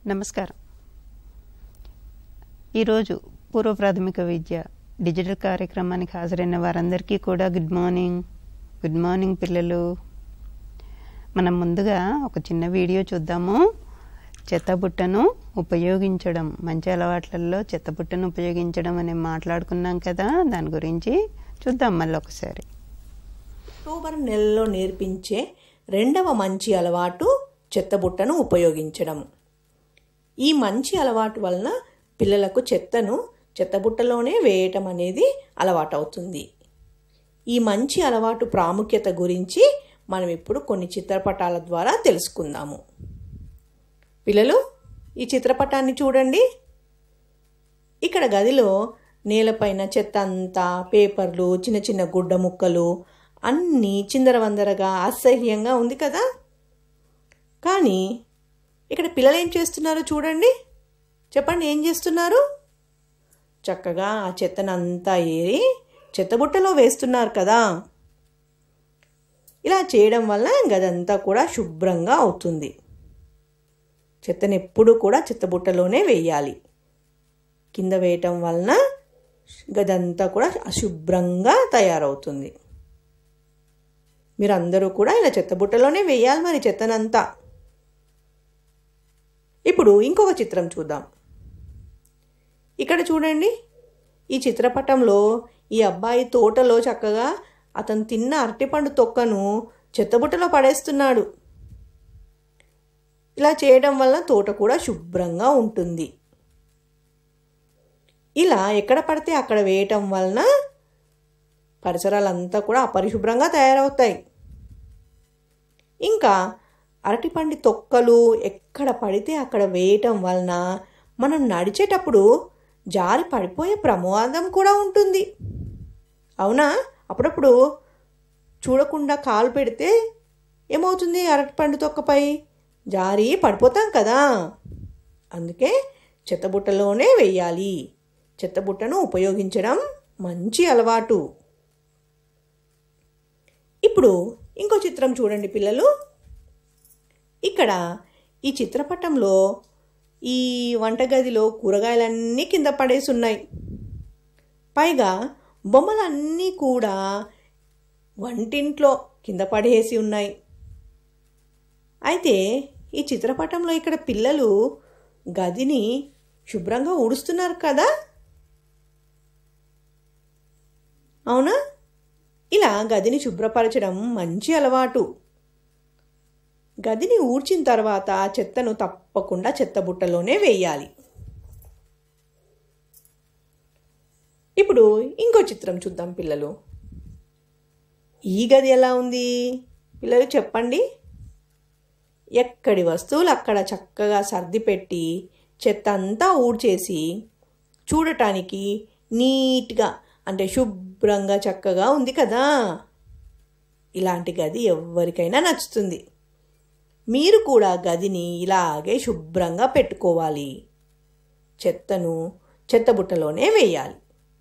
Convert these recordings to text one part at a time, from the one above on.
నమస్కారం ఈరోజు పూర్వ ప్రాథమిక విద్య డిజిటల్ కార్యక్రమానికి హాజరైన వారందరికీ కూడా గుడ్ మార్నింగ్ గుడ్ మార్నింగ్ పిల్లలు మనం ముందుగా ఒక చిన్న వీడియో చూద్దాము చెత్తబుట్టను ఉపయోగించడం మంచి అలవాట్లలో చెత్తబుట్టను ఉపయోగించడం అని మాట్లాడుకున్నాం కదా దాని గురించి చూద్దాం మళ్ళీ ఒకసారి అక్టోబర్ నెలలో నేర్పించే రెండవ మంచి అలవాటు చెత్తబుట్టను ఉపయోగించడం ఈ మంచి అలవాటు వలన పిల్లలకు చెత్తను చెత్తబుట్టలోనే వేయటం అనేది అలవాటవుతుంది ఈ మంచి అలవాటు ప్రాముఖ్యత గురించి మనం ఇప్పుడు కొన్ని చిత్రపటాల ద్వారా తెలుసుకుందాము పిల్లలు ఈ చిత్రపటాన్ని చూడండి ఇక్కడ గదిలో నేలపైన చెత్త అంతా పేపర్లు చిన్న చిన్న గుడ్డ ముక్కలు అన్నీ చిందరవందరగా అసహ్యంగా ఉంది కదా కానీ ఇక్కడ పిల్లలు ఏం చేస్తున్నారో చూడండి చెప్పండి ఏం చేస్తున్నారు చక్కగా ఆ చెత్తనంతా ఏరి చెత్తబుట్టలో వేస్తున్నారు కదా ఇలా చేయడం వల్ల గదంతా కూడా శుభ్రంగా అవుతుంది చెత్తను ఎప్పుడు కూడా చెత్తబుట్టలోనే వేయాలి కింద వేయటం వలన గదంతా కూడా అశుభ్రంగా తయారవుతుంది మీరు అందరూ కూడా ఇలా చెత్తబుట్టలోనే వేయాలి మరి చెత్తనంతా ఇప్పుడు ఇంకొక చిత్రం చూద్దాం ఇక్కడ చూడండి ఈ చిత్రపటంలో ఈ అబ్బాయి తోటలో చక్కగా అతను తిన్న అరటిపండు తొక్కను చెత్తబుట్టలో పడేస్తున్నాడు ఇలా చేయడం వల్ల తోట కూడా శుభ్రంగా ఉంటుంది ఇలా ఎక్కడ పడితే అక్కడ వేయటం వలన పరిసరాలంతా కూడా అపరిశుభ్రంగా తయారవుతాయి ఇంకా అరటిపండి తొక్కలు ఎక్కడ పడితే అక్కడ వేయటం వలన మనం నడిచేటప్పుడు జారి పడిపోయే ప్రమాదం కూడా ఉంటుంది అవునా అప్పుడప్పుడు చూడకుండా కాలు పెడితే ఏమవుతుంది అరటిపండు తొక్కపై జారి పడిపోతాం కదా అందుకే చెత్తబుట్టలోనే వెయ్యాలి చెత్తబుట్టను ఉపయోగించడం మంచి అలవాటు ఇప్పుడు ఇంకో చిత్రం చూడండి పిల్లలు ఇక్కడ ఈ చిత్రపటంలో ఈ వంటగదిలో కూరగాయలన్నీ కింద పడేసి ఉన్నాయి పైగా బొమ్మలన్నీ కూడా వంటింట్లో కింద పడేసి ఉన్నాయి అయితే ఈ చిత్రపటంలో ఇక్కడ పిల్లలు గదిని శుభ్రంగా ఊడుస్తున్నారు కదా అవునా ఇలా గదిని శుభ్రపరచడం మంచి అలవాటు గదిని ఊడ్చిన తర్వాత చెత్తను తప్పకుండా చెత్తబుట్టలోనే వేయాలి ఇప్పుడు ఇంకో చిత్రం చూద్దాం పిల్లలు ఈ గది ఎలా ఉంది పిల్లలు చెప్పండి ఎక్కడి వస్తువులు అక్కడ చక్కగా సర్ది పెట్టి చెత్త అంతా ఊడ్చేసి చూడటానికి నీట్గా అంటే శుభ్రంగా చక్కగా ఉంది కదా ఇలాంటి గది ఎవరికైనా నచ్చుతుంది మీరు కూడా గదిని ఇలాగే శుభ్రంగా పెట్టుకోవాలి చెత్తను చెత్తబుట్టలోనే వేయాలి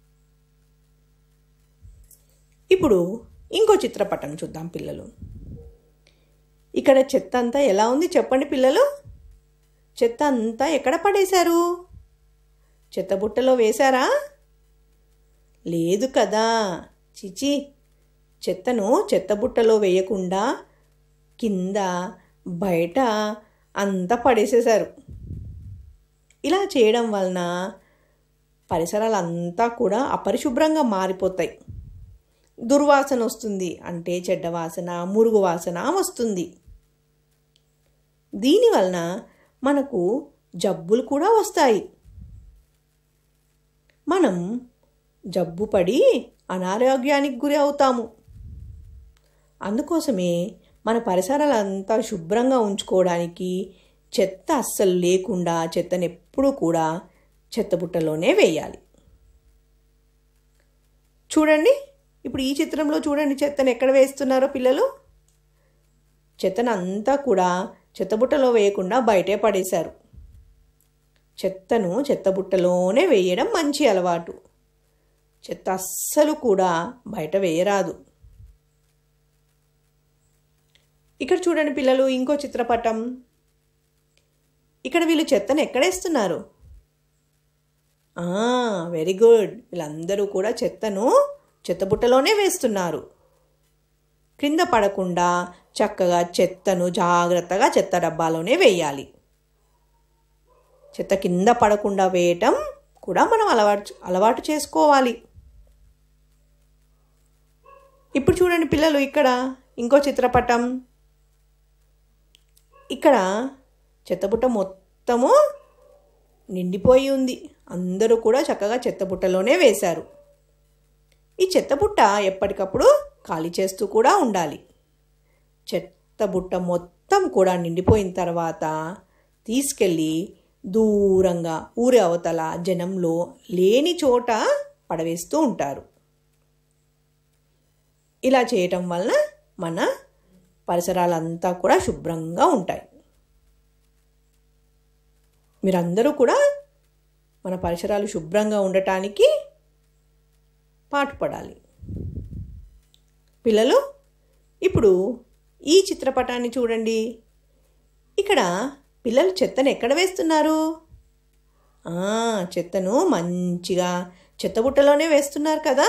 ఇప్పుడు ఇంకో చిత్రపటం చూద్దాం పిల్లలు ఇక్కడ చెత్త అంతా ఎలా ఉంది చెప్పండి పిల్లలు చెత్త అంతా ఎక్కడ పడేశారు చెత్తబుట్టలో వేశారా లేదు కదా చిచి చెత్తను చెత్తబుట్టలో వేయకుండా కింద బయట అంతా పడేసేశారు ఇలా చేయడం వలన పరిసరాలు అంతా కూడా అపరిశుభ్రంగా మారిపోతాయి దుర్వాసన వస్తుంది అంటే చెడ్డ వాసన మురుగు వాసన వస్తుంది దీనివలన మనకు జబ్బులు కూడా వస్తాయి మనం జబ్బు పడి అనారోగ్యానికి గురి అవుతాము అందుకోసమే మన పరిసరాలంతా శుభ్రంగా ఉంచుకోవడానికి చెత్త అస్సలు లేకుండా చెత్తను ఎప్పుడూ కూడా చెత్తబుట్టలోనే వేయాలి చూడండి ఇప్పుడు ఈ చిత్రంలో చూడండి చెత్తను ఎక్కడ వేస్తున్నారో పిల్లలు చెత్తను అంతా కూడా చెత్తబుట్టలో వేయకుండా బయటే పడేశారు చెత్తను చెత్తబుట్టలోనే వేయడం మంచి అలవాటు చెత్త అస్సలు కూడా బయట వేయరాదు ఇక్కడ చూడండి పిల్లలు ఇంకో చిత్రపటం ఇక్కడ వీళ్ళు చెత్తను ఎక్కడేస్తున్నారు వెరీ గుడ్ వీళ్ళందరూ కూడా చెత్తను చెత్తబుట్టలోనే వేస్తున్నారు క్రింద పడకుండా చక్కగా చెత్తను జాగ్రత్తగా చెత్త డబ్బాలోనే వేయాలి చెత్త కింద పడకుండా వేయటం కూడా మనం అలవాటు అలవాటు చేసుకోవాలి ఇప్పుడు చూడండి పిల్లలు ఇక్కడ ఇంకో చిత్రపటం ఇక్కడ చెత్తబుట్ట మొత్తము నిండిపోయి ఉంది అందరూ కూడా చక్కగా చెత్తబుట్టలోనే వేశారు ఈ చెత్తబుట్ట ఎప్పటికప్పుడు ఖాళీ చేస్తూ కూడా ఉండాలి చెత్తబుట్ట మొత్తం కూడా నిండిపోయిన తర్వాత తీసుకెళ్ళి దూరంగా ఊరి అవతల జనంలో లేని చోట పడవేస్తూ ఉంటారు ఇలా చేయటం వలన మన పరిసరాలంతా కూడా శుభ్రంగా ఉంటాయి మీరందరూ కూడా మన పరిసరాలు శుభ్రంగా ఉండటానికి పాటుపడాలి పిల్లలు ఇప్పుడు ఈ చిత్రపటాన్ని చూడండి ఇక్కడ పిల్లలు చెత్తను ఎక్కడ వేస్తున్నారు చెత్తను మంచిగా చెత్తబుట్టలోనే వేస్తున్నారు కదా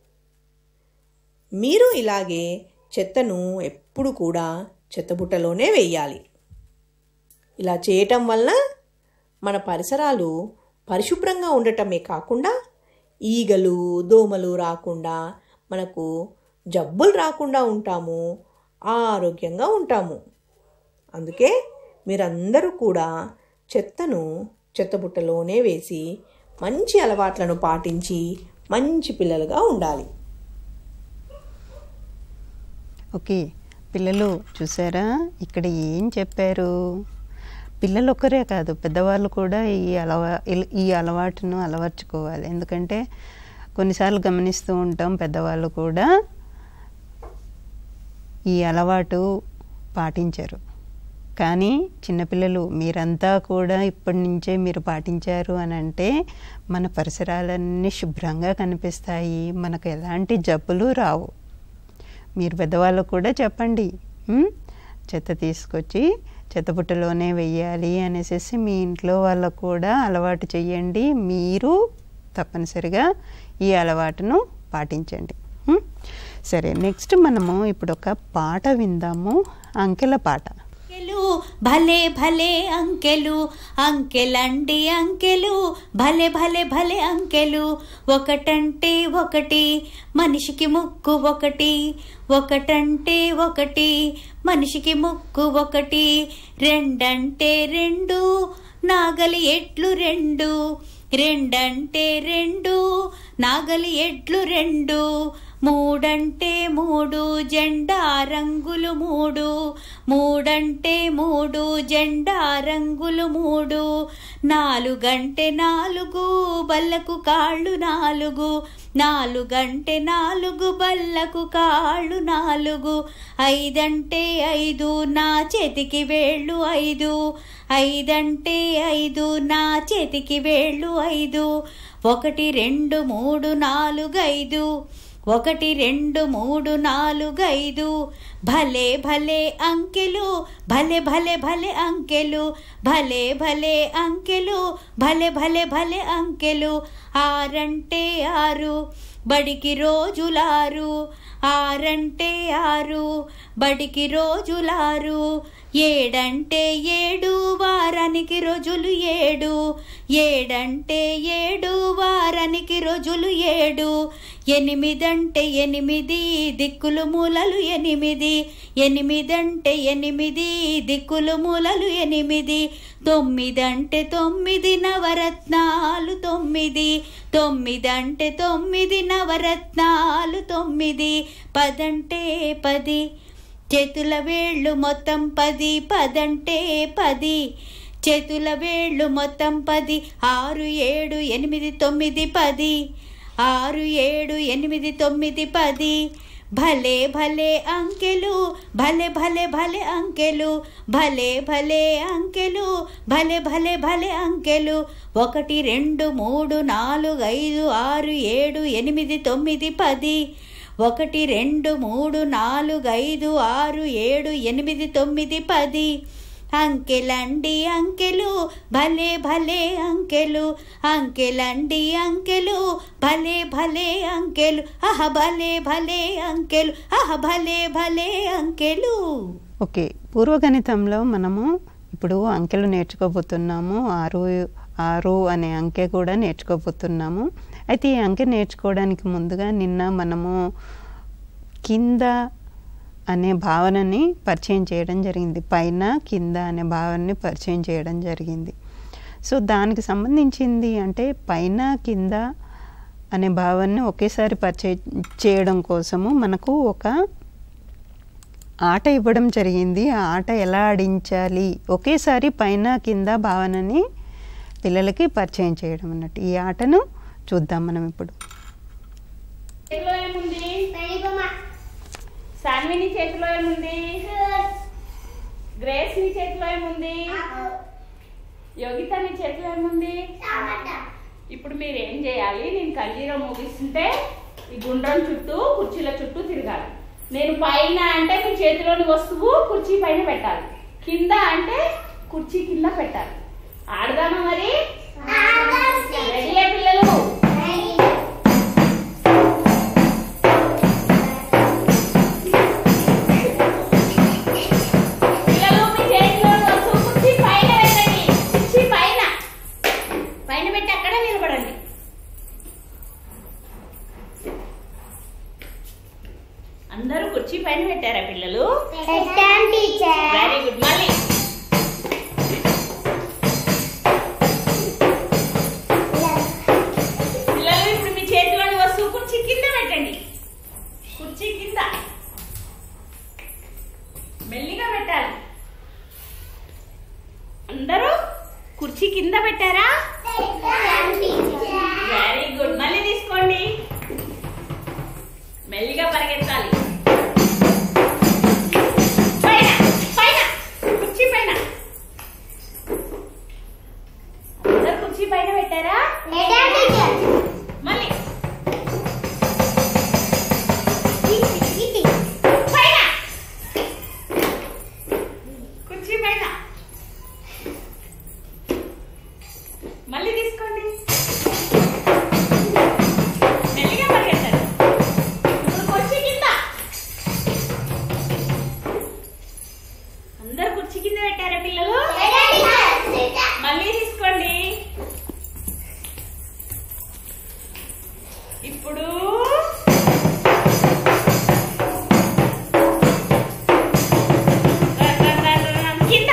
మీరు ఇలాగే చెత్తను ఎప్పుడు కూడా చెత్తబుట్టలోనే వేయాలి ఇలా చేయటం వలన మన పరిసరాలు పరిశుభ్రంగా ఉండటమే కాకుండా ఈగలు దోమలు రాకుండా మనకు జబ్బులు రాకుండా ఉంటాము ఆరోగ్యంగా ఉంటాము అందుకే మీరందరూ కూడా చెత్తను చెత్తబుట్టలోనే వేసి మంచి అలవాట్లను పాటించి మంచి పిల్లలుగా ఉండాలి ఓకే పిల్లలు చూసారా ఇక్కడ ఏం చెప్పారు పిల్లలు ఒక్కరే కాదు పెద్దవాళ్ళు కూడా ఈ అలవా ఈ అలవాటును అలవర్చుకోవాలి ఎందుకంటే కొన్నిసార్లు గమనిస్తూ ఉంటాం పెద్దవాళ్ళు కూడా ఈ అలవాటు పాటించరు కానీ చిన్నపిల్లలు మీరంతా కూడా ఇప్పటి నుంచే మీరు పాటించారు అని అంటే మన పరిసరాలన్నీ శుభ్రంగా కనిపిస్తాయి మనకు ఎలాంటి జబ్బులు రావు మీరు పెద్దవాళ్ళు కూడా చెప్పండి చెత్త తీసుకొచ్చి చెత్తబుట్టలోనే వెయ్యాలి అనేసి మీ ఇంట్లో వాళ్ళకు కూడా అలవాటు చేయండి మీరు తప్పనిసరిగా ఈ అలవాటును పాటించండి సరే నెక్స్ట్ మనము ఇప్పుడు ఒక పాట విందాము అంకెల పాట అంకెలు భలే భలే అంకెలు అంకెలండి అంకెలు భలే భలే భలే అంకెలు ఒకటంటే ఒకటి మనిషికి ముక్కు ఒకటి ఒకటంటే ఒకటి మనిషికి ముక్కు ఒకటి రెండంటే రెండు నాగలి ఎట్లు రెండు రెండంటే రెండు నాగలి ఎట్లు రెండు మూడంటే మూడు జెండా రంగులు మూడు మూడంటే మూడు జెండా రంగులు మూడు నాలుగంటే నాలుగు బల్లకు కాళ్ళు నాలుగు నాలుగంటే నాలుగు బల్లకు కాళ్ళు నాలుగు ఐదంటే ఐదు నా చేతికి వేళ్ళు ఐదు ఐదంటే ఐదు నా చేతికి వేళ్ళు ఐదు ఒకటి రెండు మూడు నాలుగు ఐదు ఒకటి రెండు మూడు నాలుగు ఐదు భలే భలే అంకెలు భలే భలే భలే అంకెలు భలే భలే అంకెలు భలే భలే భలే అంకెలు ఆరంటే ఆరు బడికి రోజులారు ఆరంటే ఆరు బడికి రోజులారు ఏడంటే ఏడు వారానికి రోజులు ఏడు ఏడంటే ఏడు వారానికి రోజులు ఏడు ఎనిమిదంటే ఎనిమిది దిక్కులు మూలలు ఎనిమిది ఎనిమిదంటే ఎనిమిది దిక్కులు మూలలు ఎనిమిది తొమ్మిదంటే తొమ్మిది నవరత్నాలు తొమ్మిది తొమ్మిదంటే తొమ్మిది నవరత్నాలు తొమ్మిది పదంటే పది చేతుల వేళ్ళు మొత్తం పది పదంటే పది చేతుల వేళ్ళు మొత్తం పది ఆరు ఏడు ఎనిమిది తొమ్మిది పది ఆరు ఏడు ఎనిమిది తొమ్మిది పది భలే భలే అంకెలు భలే భలే భలే అంకెలు భలే భలే అంకెలు భలే భలే భలే అంకెలు ఒకటి రెండు మూడు నాలుగు ఐదు ఆరు ఏడు ఎనిమిది తొమ్మిది పది ఒకటి రెండు మూడు నాలుగు ఐదు ఆరు ఏడు ఎనిమిది తొమ్మిది పది అంకెలండి అంకెలు భలే భలే అంకెలు అంకెలండి అంకెలు భలే భలే అంకెలు అహ భలే భలే అంకెలు అహ భలే భలే అంకెలు ఓకే పూర్వగణితంలో మనము ఇప్పుడు అంకెలు నేర్చుకోబోతున్నాము ఆరు ఆరు అనే అంకె కూడా నేర్చుకోబోతున్నాము అయితే ఈ అంకె నేర్చుకోవడానికి ముందుగా నిన్న మనము కింద అనే భావనని పరిచయం చేయడం జరిగింది పైన కింద అనే భావనని పరిచయం చేయడం జరిగింది సో దానికి సంబంధించింది అంటే పైన కింద అనే భావాన్ని ఒకేసారి పరిచయం చేయడం కోసము మనకు ఒక ఆట ఇవ్వడం జరిగింది ఆ ఆట ఎలా ఆడించాలి ఒకేసారి పైన కింద భావనని పిల్లలకి పరిచయం చేయడం అన్నట్టు ఈ ఆటను చూద్దాం మనం ఇప్పుడు చేతిలో ఏముంది సాన్వి నీ చేతిలో ఏముంది గ్రేస్ నీ చేతిలో ఏముంది యోగిత నీ చేతిలో ఏముంది ఇప్పుడు మీరు ఏం చేయాలి నేను కంజీరం ముగిస్తుంటే ఈ గుండ్రం చుట్టూ కుర్చీల చుట్టూ తిరగాలి నేను పైన అంటే మీ చేతిలోని వస్తువు కుర్చీ పైన పెట్టాలి కింద అంటే కుర్చీ కింద పెట్టాలి ఆడదామా మరి రెడీ పిల్లలు పిల్లలు మీ చేతిలో వస్తువు కుర్చీ పైన పెట్టండి కుర్చీ పైన పైన పెట్టి అక్కడే నిలబడండి అందరూ కుర్చీ పైన పెట్టారా పిల్లలు వెరీ గుడ్ మళ్ళీ పిల్లలు ఇప్పుడు మీ చేతిలోని వస్తువు కుర్చీ కింద పెట్టండి కుర్చీ కింద మెల్లిగా పెట్టాలి అందరూ కుర్చీ కింద పెట్టారా వెరీ గుడ్ మళ్ళీ తీసుకోండి మెల్లిగా పరిగెత్తాలి పైన పైన కుర్చీ పైన అందరూ కుర్చీ పైన పెట్టారా మళ్ళీ పైన కుర్చీ పైన మళ్ళీ తీసుకోండి మెల్లిగా పరిగెత్తండి ఇప్పుడు కుర్చీ కింద అందరు కుర్చీ కింద పెట్టారా పిల్లలు మళ్ళీ తీసుకోండి ఇప్పుడు run run run run run కింద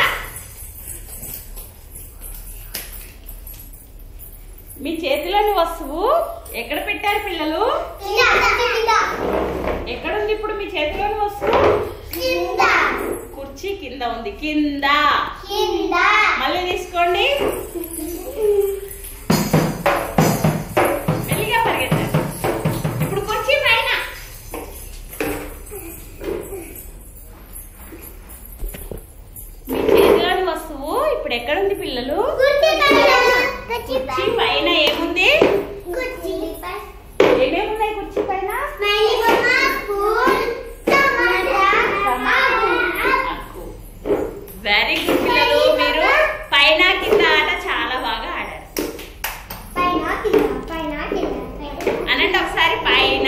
మీ చేతిలోని వస్తువు ఎక్కడ పెట్టారు పిల్లలు ఎక్కడ ఉంది ఇప్పుడు మీ చేతిలోని వస్తువు కుర్చీ కింద ఉంది కింద మళ్ళీ తీసుకోండి మెల్లిగా పరిగెత్తండి ఇప్పుడు కుర్చీ పైన మీ చేతిలోని వస్తువు ఇప్పుడు ఎక్కడుంది పిల్లలు కుర్చీ పైన ఏముంది ఏమేమి ఉన్నాయి కుర్చీ పైన అక్కు వెరీ గుడ్ పిల్లలు మీరు పైన కింద ఆట చాలా బాగా ఆడారు అనండి ఒకసారి పైన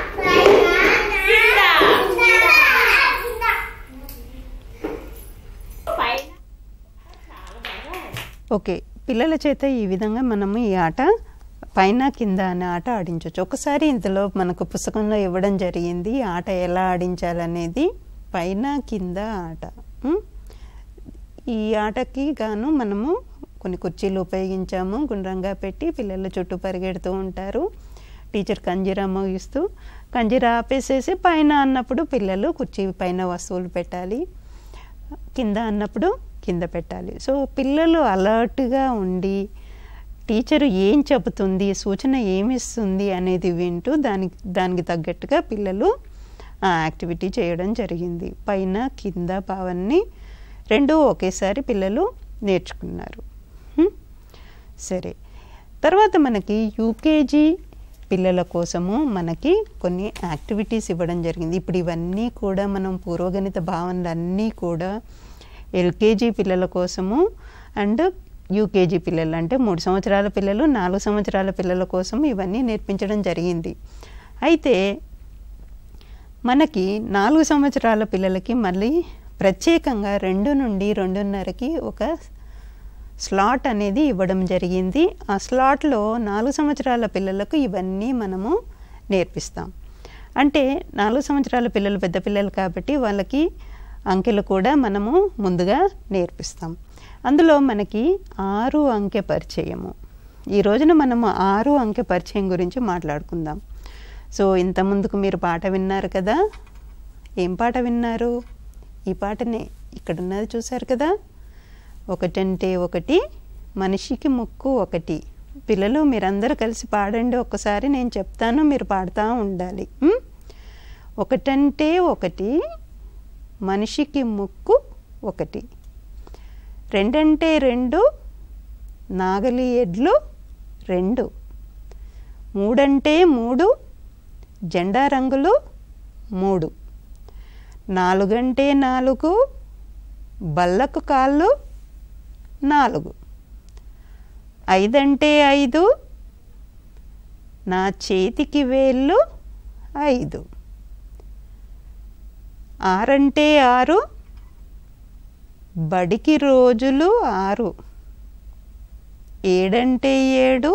పైన చాలా బాగా ఆడారు ఓకే పిల్లల చేత ఈ విధంగా మనము ఈ ఆట పైన కింద అనే ఆట ఆడించవచ్చు ఒకసారి ఇందులో మనకు పుస్తకంలో ఇవ్వడం జరిగింది ఈ ఆట ఎలా ఆడించాలనేది పైన కింద ఆట ఉం? ఈ ఆటకి గాను మనము కొన్ని కుర్చీలు ఉపయోగించాము గుండ్రంగా పెట్టి పిల్లల చుట్టూ పరిగెడుతూ ఉంటారు టీచర్ కంజీరా మోగిస్తూ కంజీరా ఆపేసేసి పైన అన్నప్పుడు పిల్లలు కుర్చీ పైన వస్తువులు పెట్టాలి కింద అన్నప్పుడు కింద పెట్టాలి సో పిల్లలు అలర్ట్గా ఉండి టీచరు ఏం చెబుతుంది సూచన ఏమి ఇస్తుంది అనేది వింటూ దానికి దానికి తగ్గట్టుగా పిల్లలు ఆ యాక్టివిటీ చేయడం జరిగింది పైన కింద భావాన్ని రెండు ఒకేసారి పిల్లలు నేర్చుకున్నారు హ్మ్? సరే తర్వాత మనకి యూకేజీ పిల్లల కోసము మనకి కొన్ని యాక్టివిటీస్ ఇవ్వడం జరిగింది ఇప్పుడు ఇవన్నీ కూడా మనం పూర్వగణిత భావనలు అన్నీ కూడా ఎల్కేజీ పిల్లల కోసము అండ్ యూకేజీ పిల్లలు అంటే మూడు సంవత్సరాల పిల్లలు నాలుగు సంవత్సరాల పిల్లల కోసం ఇవన్నీ నేర్పించడం జరిగింది అయితే మనకి నాలుగు సంవత్సరాల పిల్లలకి మళ్ళీ ప్రత్యేకంగా రెండు నుండి రెండున్నరకి ఒక స్లాట్ అనేది ఇవ్వడం జరిగింది ఆ స్లాట్లో నాలుగు సంవత్సరాల పిల్లలకు ఇవన్నీ మనము నేర్పిస్తాం అంటే నాలుగు సంవత్సరాల పిల్లలు పెద్ద పిల్లలు కాబట్టి వాళ్ళకి అంకెలు కూడా మనము ముందుగా నేర్పిస్తాం అందులో మనకి ఆరు అంకె పరిచయము ఈ రోజున మనము ఆరు అంకె పరిచయం గురించి మాట్లాడుకుందాం సో ఇంత ముందుకు మీరు పాట విన్నారు కదా ఏం పాట విన్నారు ఈ పాటనే ఇక్కడ ఉన్నది చూశారు కదా ఒకటంటే ఒకటి మనిషికి ముక్కు ఒకటి పిల్లలు మీరందరూ కలిసి పాడండి ఒక్కసారి నేను చెప్తాను మీరు పాడుతూ ఉండాలి ఉం? ఒకటంటే ఒకటి మనిషికి ముక్కు ఒకటి రెండంటే రెండు నాగలి ఎడ్లు రెండు మూడంటే మూడు జెండా రంగులు మూడు నాలుగంటే నాలుగు బల్లకు కాళ్ళు నాలుగు ఐదంటే ఐదు నా చేతికి వేళ్ళు ఐదు ఆరంటే ఆరు బడికి రోజులు ఆరు ఏడంటే ఏడు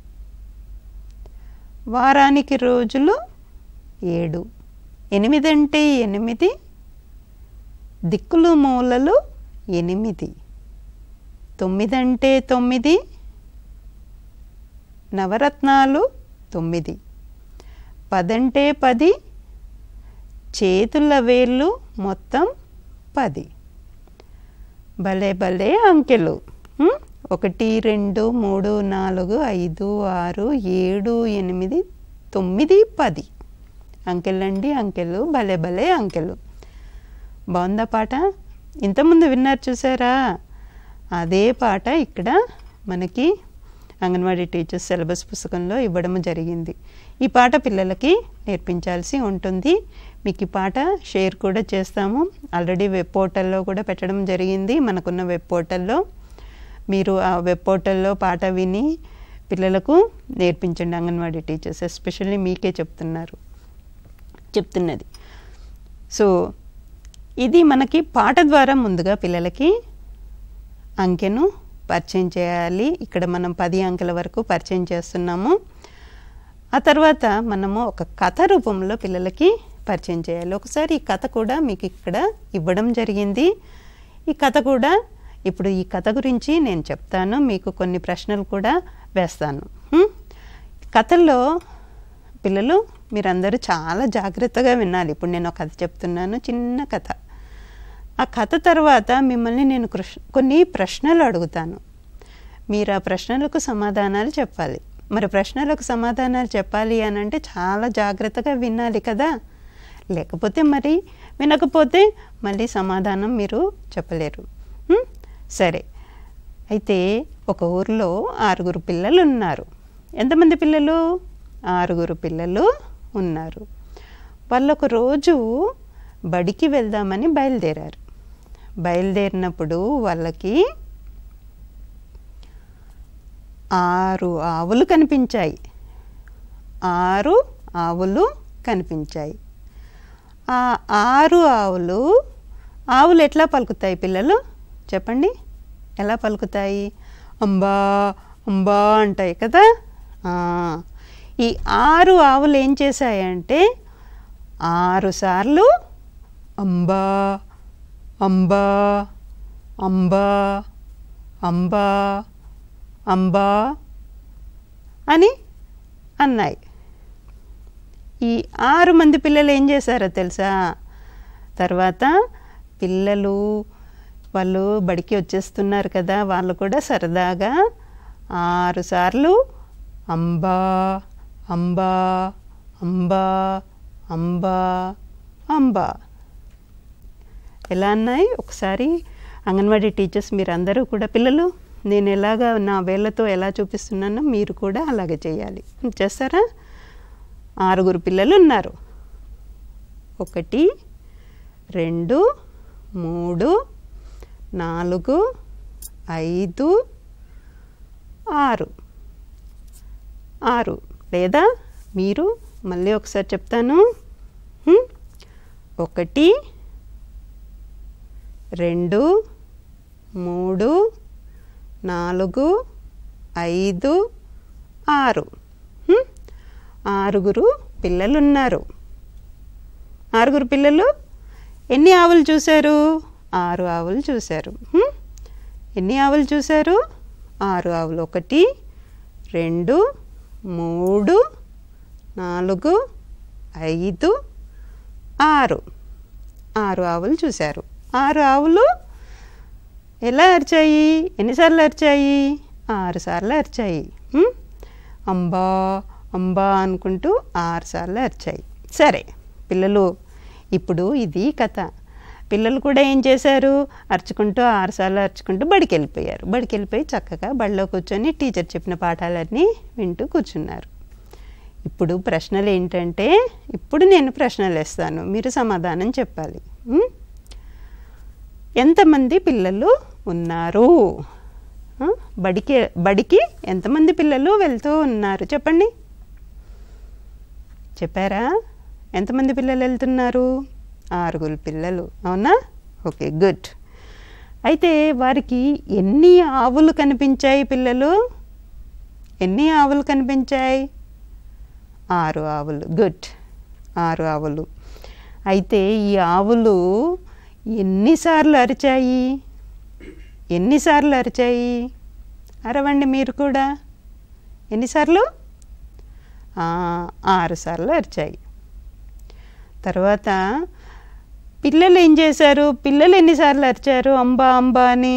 వారానికి రోజులు ఏడు ఎనిమిదంటే ఎనిమిది దిక్కులు మూలలు ఎనిమిది తొమ్మిదంటే తొమ్మిది నవరత్నాలు తొమ్మిది పదంటే పది చేతుల వేళ్ళు మొత్తం పది భలే భలే అంకెలు ఉం? ఒకటి రెండు మూడు నాలుగు ఐదు ఆరు ఏడు ఎనిమిది తొమ్మిది పది అంకెలండి అంకెలు భలే భలే అంకెలు బాగుందా పాట ఇంతకుముందు విన్నారు చూసారా అదే పాట ఇక్కడ మనకి అంగన్వాడీ టీచర్స్ సిలబస్ పుస్తకంలో ఇవ్వడం జరిగింది ఈ పాట పిల్లలకి నేర్పించాల్సి ఉంటుంది మీకు ఈ పాట షేర్ కూడా చేస్తాము ఆల్రెడీ వెబ్ పోర్టల్లో కూడా పెట్టడం జరిగింది మనకున్న వెబ్ పోర్టల్లో మీరు ఆ వెబ్ పోర్టల్లో పాట విని పిల్లలకు నేర్పించండి అంగన్వాడీ టీచర్స్ ఎస్పెషల్లీ మీకే చెప్తున్నారు చెప్తున్నది సో ఇది మనకి పాట ద్వారా ముందుగా పిల్లలకి అంకెను పరిచయం చేయాలి ఇక్కడ మనం పది అంకెల వరకు పరిచయం చేస్తున్నాము ఆ తర్వాత మనము ఒక కథ రూపంలో పిల్లలకి పరిచయం చేయాలి ఒకసారి ఈ కథ కూడా మీకు ఇక్కడ ఇవ్వడం జరిగింది ఈ కథ కూడా ఇప్పుడు ఈ కథ గురించి నేను చెప్తాను మీకు కొన్ని ప్రశ్నలు కూడా వేస్తాను హ్మ్? కథల్లో పిల్లలు మీరందరూ చాలా జాగ్రత్తగా వినాలి ఇప్పుడు నేను ఒక కథ చెప్తున్నాను చిన్న కథ ఆ కథ తర్వాత మిమ్మల్ని నేను కృష్- కొన్ని ప్రశ్నలు అడుగుతాను మీరు ఆ ప్రశ్నలకు సమాధానాలు చెప్పాలి మరి ప్రశ్నలకు సమాధానాలు చెప్పాలి అని అంటే చాలా జాగ్రత్తగా వినాలి కదా లేకపోతే మరి వినకపోతే మళ్ళీ సమాధానం మీరు చెప్పలేరు ఉం? సరే అయితే ఒక ఊరిలో ఆరుగురు పిల్లలు ఉన్నారు ఎంతమంది పిల్లలు ఆరుగురు పిల్లలు ఉన్నారు వాళ్ళొక రోజు బడికి వెళ్దామని బయలుదేరారు బయలుదేరినప్పుడు వాళ్ళకి ఆరు ఆవులు కనిపించాయి ఆరు ఆవులు కనిపించాయి ఆ ఆరు ఆవులు ఆవులు ఎట్లా పలుకుతాయి పిల్లలు చెప్పండి ఎలా పలుకుతాయి అంబా అంబా అంటాయి కదా ఆ, ఈ ఆరు ఆవులు ఏం చేశాయంటే ఆరు సార్లు అంబా అంబా అంబా అంబా అంబా అని అన్నాయి ఈ ఆరు మంది పిల్లలు ఏం చేశారో తెలుసా తర్వాత పిల్లలు వాళ్ళు బడికి వచ్చేస్తున్నారు కదా వాళ్ళు కూడా సరదాగా ఆరు సార్లు అంబా అంబా అంబా అంబా అంబా ఎలా అన్నాయి ఒకసారి అంగన్వాడీ టీచర్స్ మీరు అందరూ కూడా పిల్లలు నేను ఎలాగా నా వేళ్ళతో ఎలా చూపిస్తున్నానో మీరు కూడా అలాగే చేయాలి చేస్తారా ఆరుగురు పిల్లలు ఉన్నారు ఒకటి రెండు మూడు నాలుగు ఐదు ఆరు ఆరు లేదా మీరు మళ్ళీ ఒకసారి చెప్తాను హ్మ్? ఒకటి రెండు మూడు నాలుగు ఐదు ఆరు హ్మ్? ఆరుగురు పిల్లలు ఉన్నారు ఆరుగురు పిల్లలు ఎన్ని ఆవులు చూశారు ఆరు ఆవులు చూశారు హ్మ్? ఎన్ని ఆవులు చూశారు ఆరు ఆవులు ఒకటి రెండు మూడు నాలుగు ఐదు ఆరు ఆరు ఆవులు చూశారు ఆరు ఆవులు ఎలా అరిచాయి ఎన్నిసార్లు అరిచాయి ఆరు సార్లు అరిచాయి హ్మ్? అంబా అంబా అనుకుంటూ ఆరు సార్లు అరిచాయి సరే పిల్లలు ఇప్పుడు ఇది కథ పిల్లలు కూడా ఏం చేశారు అరుచుకుంటూ ఆరుసార్లు అరుచుకుంటూ బడికి వెళ్ళిపోయారు బడికి వెళ్ళిపోయి చక్కగా బడిలో కూర్చొని టీచర్ చెప్పిన పాఠాలన్నీ వింటూ కూర్చున్నారు ఇప్పుడు ప్రశ్నలు ఏంటంటే ఇప్పుడు నేను ప్రశ్నలు వేస్తాను మీరు సమాధానం చెప్పాలి ఉం? ఎంతమంది పిల్లలు ఉన్నారు ఆ? బడికి బడికి ఎంతమంది పిల్లలు వెళ్తూ ఉన్నారు చెప్పండి చెప్పారా ఎంతమంది పిల్లలు వెళ్తున్నారు ఆరుగురు పిల్లలు అవునా ఓకే గుడ్ అయితే వారికి ఎన్ని ఆవులు కనిపించాయి పిల్లలు ఎన్ని ఆవులు కనిపించాయి ఆరు ఆవులు గుడ్ ఆరు ఆవులు అయితే ఈ ఆవులు ఎన్నిసార్లు అరిచాయి ఎన్నిసార్లు అరిచాయి అరవండి మీరు కూడా ఎన్నిసార్లు ఆ, ఆరు సార్లు అరిచాయి తర్వాత పిల్లలు ఏం చేశారు పిల్లలు ఎన్నిసార్లు అరిచారు అంబా అంబా అని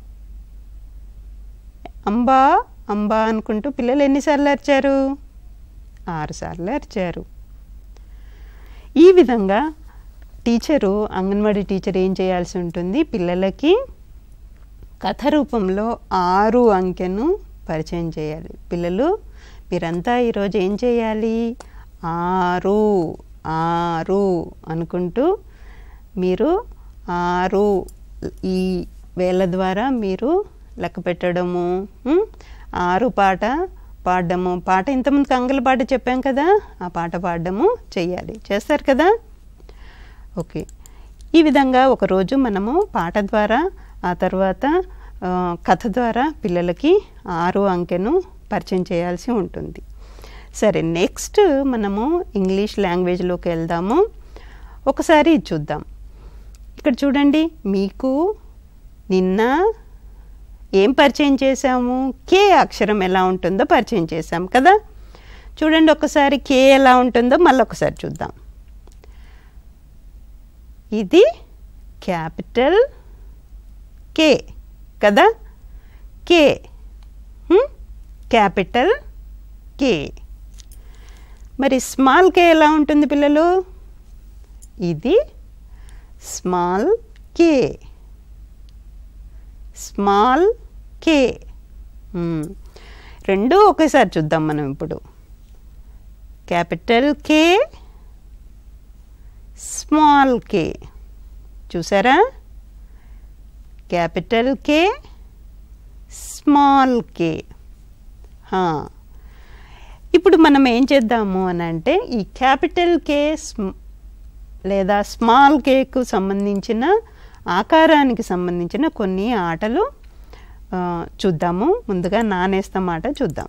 అంబా అంబా అనుకుంటూ పిల్లలు ఎన్నిసార్లు అరిచారు ఆరు సార్లు అరిచారు ఈ విధంగా టీచరు అంగన్వాడీ టీచర్ ఏం చేయాల్సి ఉంటుంది పిల్లలకి కథ రూపంలో ఆరు అంకెను పరిచయం చేయాలి పిల్లలు మీరంతా ఈరోజు ఏం చేయాలి ఆరు ఆరు అనుకుంటూ మీరు ఆరు ఈ వేల ద్వారా మీరు లెక్క పెట్టడము ఉం? ఆరు పాట పాడడము పాట ఇంతకుముందు కంగల పాట చెప్పాం కదా ఆ పాట పాడడము చెయ్యాలి చేస్తారు కదా ఓకే ఈ విధంగా ఒకరోజు మనము పాట ద్వారా ఆ తర్వాత ఆ, కథ ద్వారా పిల్లలకి ఆరు అంకెను పరిచయం చేయాల్సి ఉంటుంది సరే నెక్స్ట్ మనము ఇంగ్లీష్ లాంగ్వేజ్లోకి వెళ్దాము ఒకసారి ఇది చూద్దాం ఇక్కడ చూడండి మీకు నిన్న ఏం పరిచయం చేశాము కే అక్షరం ఎలా ఉంటుందో పరిచయం చేశాం కదా చూడండి ఒకసారి కే ఎలా ఉంటుందో మళ్ళీ ఒకసారి చూద్దాం ఇది క్యాపిటల్ కే కదా కే క్యాపిటల్ కే మరి స్మాల్ కే ఎలా ఉంటుంది పిల్లలు ఇది స్మాల్ కే స్మాల్ కే మ్మ్. రెండు ఒకేసారి చూద్దాం మనం ఇప్పుడు క్యాపిటల్ కే స్మాల్ కే చూసారా క్యాపిటల్ కే స్మాల్ కే హా. ఇప్పుడు మనం ఏం చేద్దాము అని అంటే ఈ క్యాపిటల్ కే స్మ్- లేదా స్మాల్ కేకు సంబంధించిన ఆకారానికి సంబంధించిన కొన్ని ఆటలు ఆ, చూద్దాము ముందుగా నానేస్తాం ఆట చూద్దాం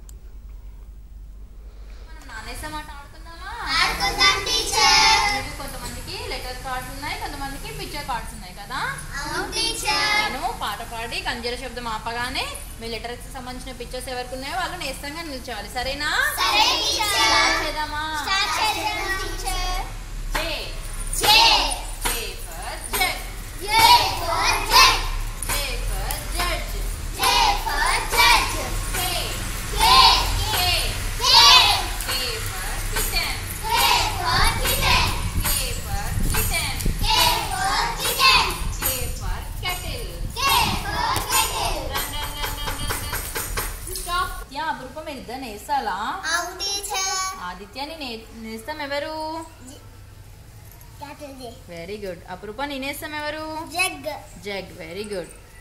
మనం నానేసే మాట ఆడుకుందామా ఆడుకుందాం టీచర్ మీకు కొంతమందికి లెటర్ కార్డ్స్ ఉన్నాయి కొంతమందికి పిక్చర్ కార్డ్స్ ఉన్నాయి కదా అవును టీచర్ నేను పాట పాడి కంజర శబ్దం ఆపగానే మీ లెటర్ కి సంబంధించిన పిక్చర్స్ ఎవరికి ఉన్నాయో వాళ్ళు నేస్తంగా నిల్చోవాలి సరేనా సరే టీచర్ స్టార్ట్ చేద్దామా స్టార్ట్ చేద్దాం teacher J J J for Z J for Z J for judge J for judge K K K K K for kitchen K for kitchen K for kitchen K for kitchen K for kettle K for kettle run run run run run run stop యా అపురూపం మీరు ఇద్దరు నేస్తాలా అవును teacher ఆదిత్యని నే నేస్తాం ఎవరు capital J very good Apuroopa నేనేస్తాం ఎవరు జగ్ జగ్ వెరీ గుడ్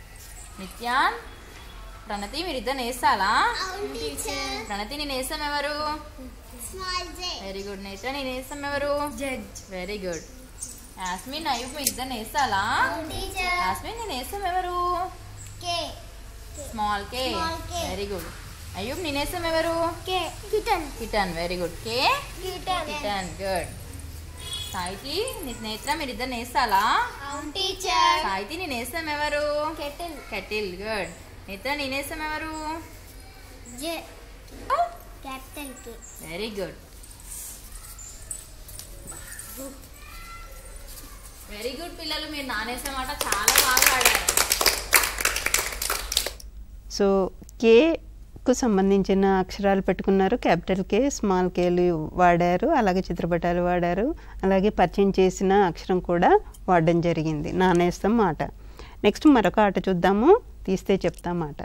నిత్యాన్ ప్రణతి మీరిద్దరు నేస్తాలా అవును టీచర్ ప్రణతి నేను వేస్తాం ఎవరు స్మాల్ జే వెరీ గుడ్ నేత్ర నేను వేస్తాం ఎవరు judge very good Yasmin Ayub మీ ఇద్దరు నేస్తాలా అవును టీచర్ యాస్మిన్ నేను వేస్తాం ఎవరు K small K Small K. Very good Ayub నేను వేస్తాం ఎవరు K kitten kitten very good K kitten kitten good సాయికి నీ నేత్ర మీరిద్దరు నేస్తాలా అవును టీచర్ సాయితి నేను వేస్తాం ఎవరు కెటిల్ కెటిల్ గుడ్ నేత్ర నేను వేస్తాం ఎవరు J capital K very good very good పిల్లలు మీరు నానేసే మాట చాలా బాగా ఆడారు సో కేకు సంబంధించిన అక్షరాలు పెట్టుకున్నారు క్యాపిటల్ కే స్మాల్ కేలు వాడారు అలాగే చిత్రపటాలు వాడారు అలాగే పరిచయం చేసిన అక్షరం కూడా వాడడం జరిగింది నానేస్తాం మాట నెక్స్ట్ మరొక ఆట చూద్దాము తీస్తే చెప్తాం మాట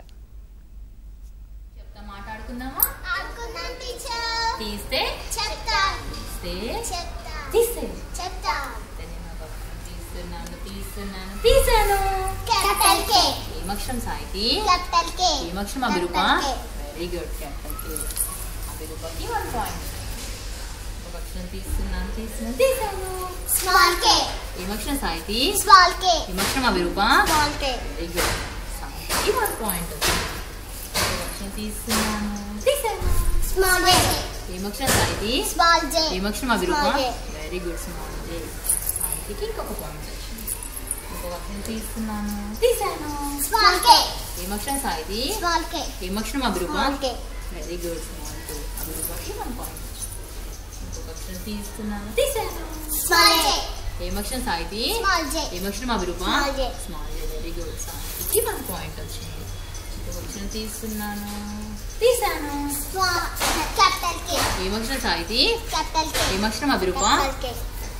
చెప్తా మాట్లాడుకుందామా ఆడుకుందాం టీచర్ తీస్తే చెప్తా తీస్తే చెప్తా తీస్తే చెప్తా అయితే నేను ఒక అక్షరం తీస్తున్నాను తీస్తున్నాను తీసాను క్యాపిటల్ కే ఏమక్షరం సాయికి క్యాపిటల్ కే ఏమక్షరం Abhirupa Capital K. Very good capital K అభిరూపకి వన్ పాయింట్ ఒక అక్షరం తీస్తున్నాను తీస్తున్నాను తీసాను స్మాల్ కే ఏమక్షరం సాయికి స్మాల్ కే ఏమక్షరం Abhirupa small K very good సాయికి వన్ పాయింట్ ఒక అక్షరం తీస్తున్నాను తీసాను స్మాల్ జే ఏమక్షరం సాయికి స్మాల్ జే ఏమక్షరం Abhirupa Small J. Very good small J సాయికి ఇంకొక పాయింట్ వచ్చింది ఇంకొక అక్షరం తీస్తున్నాను తీసాను స్మాల్ కే ఏమక్షరం సాయిది స్మాల్ కే ఏమక్షరం Abhirupa small K very good small two అభిరూపకి వన్ పాయింట్ ఇంకొక అక్షరం తీస్తున్నాను తీసాను స్మాల్ జే ఏమక్షరం సాయిది స్మాల్ జే ఏమక్షరం Abhirupa Small J. Small J very good సాయికి వన్ పాయింట్ వచ్చింది ఇంకొక అక్షరం తీస్తున్నాను తీసాను స్మాల్ క్యాపిటల్ కే ఏమక్షరం సాయిది క్యాపిటల్ కే ఏమక్షరం అభిరూప క్యాపిటల్ కే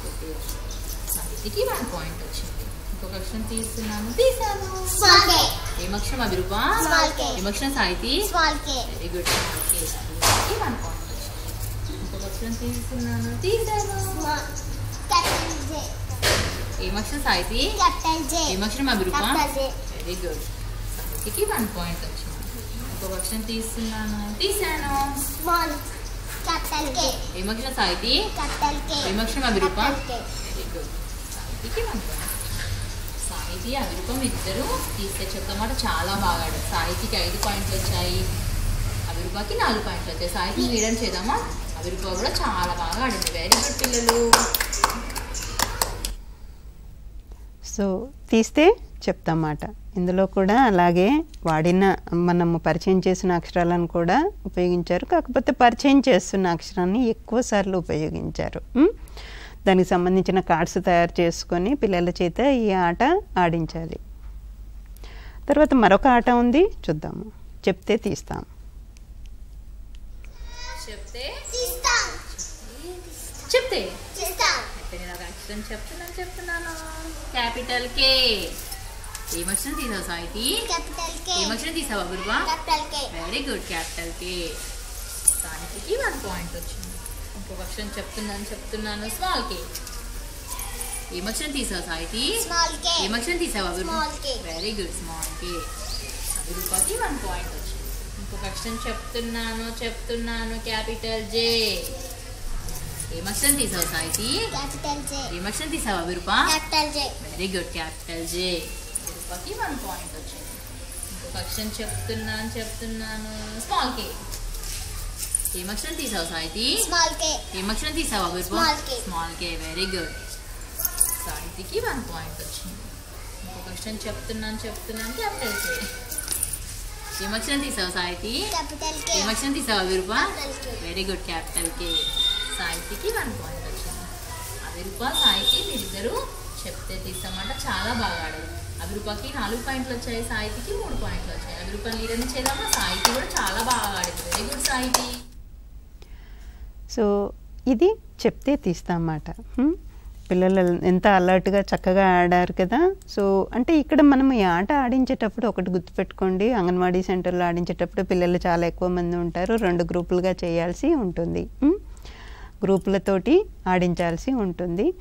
సాహితికి వన్ పాయింట్ వచ్చింది ఇంకొక అక్షరం తీస్తున్నాను తీసాను స్మాల్ కే ఏమక్షరం అభిరూప Small K. ఏమక్షరం Sahithi small K very good సాహితికి వన్ పాయింట్ వచ్చింది ఇంకొక అక్షరం తీస్తున్నాను తీసాను స్మాల్ క్యాపిటల్ జే ఏమక్షరం సాహితి క్యాపిటల్ జే ఏమక్షరం Abhirupa capital J very good సాహితికి వన్ పాయింట్ వచ్చింది ఇంకొక అక్షరం తీస్తున్నాను తీసాను స్మాల్ క్యాపిటల్ కే ఏమక్షరం సాహితి క్యాపిటల్ కే ఏమక్షరం Abhirupa capital K very good సాహితికి వన్ పాయింట్ సాహితీ అభిరూపం ఇద్దరు తీస్తే చెప్తామాట చాలా బాగా ఆడారు సాహితీకి ఐదు పాయింట్లు వచ్చాయి అభిరూపకి నాలుగు పాయింట్లు వచ్చాయి సాహితీ లీడర్ చేద్దామా అభిరూప కూడా చాలా బాగా ఆడింది వెరీ గుడ్ పిల్లలు సో తీస్తే చెప్తామాట ఇందులో కూడా అలాగే వాడిన మనము పరిచయం చేసిన అక్షరాలను కూడా ఉపయోగించారు కాకపోతే పరిచయం చేస్తున్న అక్షరాన్ని ఎక్కువ సార్లు ఉపయోగించారు ఉమ్? దానికి సంబంధించిన కార్డ్స్ తయారు చేసుకొని పిల్లల చేత ఈ ఆట ఆడించాలి తర్వాత మరొక ఆట ఉంది చూద్దాము చెప్తే తీస్తాం చెప్తే తీస్తాం చెప్తే చేస్తాం అయితే నేను ఒక అక్షరం చెప్తున్నాను చెప్తున్నాను క్యాపిటల్ కే ఏమక్షరం తీసావు సాహితీ క్యాపిటల్ కే ఏమక్షరం తీసావు Abhirupa capital K very good capital K సాహితీకి వన్ పాయింట్ వచ్చింది ఇంకొక అక్షరం చెప్తున్నాను చెప్తున్నాను స్మాల్ కే ఏమక్షరం తీసావు సాహితీ స్మాల్ కే ఏమక్షరం తీసావు Small K. Very good small K అభిరూపకి వన్ పాయింట్ వచ్చింది ఇంకొక అక్షరం చెప్తున్నాను చెప్తున్నాను క్యాపిటల్ జే ఏమక్షరం తీసావు సాహితీ క్యాపిటల్ జే ఏమక్షరం తీసావు Abhirupa capital J very good capital J అభిరూపకి వన్ పాయింట్ వచ్చింది ఇంకొక అక్షరం చెప్తున్నాను చెప్తున్నాను స్మాల్ కే ఏమక్షరం తీసావు సాహితీ స్మాల్ కే ఏమక్షరం తీసావు Abhirupa Small K. Small K very good సాహితీకి వన్ పాయింట్ వచ్చింది ఇంకొక అక్షరం చెప్తున్నాను చెప్తున్నాను క్యాపిటల్ కే ఏమక్షరం తీసావు సాహితీ క్యాపిటల్ కే ఏమక్షరం తీసావు Abhirupa Capital K. Very good capital K సాహితీకి వన్ పాయింట్ వచ్చింది అభిరూప సాహితీ మీరిద్దరు చెప్తే తీస్తామంట చాలా బాగా ఆడారు అభిరూపకి నాలుగు పాయింట్లు వచ్చాయి సాహితీకి మూడు పాయింట్లు వచ్చాయి అభిరూప లీడర్ని చేద్దామా సాహితీ కూడా చాలా బాగా ఆడింది వెరీ గుడ్ సాహితీ సో ఇది చెప్తే తీస్తామాట హ్మ్? పిల్లలు ఎంత అలర్ట్గా చక్కగా ఆడారు కదా సో అంటే ఇక్కడ మనం ఈ ఆట ఆడించేటప్పుడు ఒకటి గుర్తుపెట్టుకోండి అంగన్వాడీ సెంటర్లో ఆడించేటప్పుడు పిల్లలు చాలా ఎక్కువ మంది ఉంటారు రెండు గ్రూపులుగా చేయాల్సి ఉంటుంది హ్మ్? గ్రూపులతోటి ఆడించాల్సి ఉంటుంది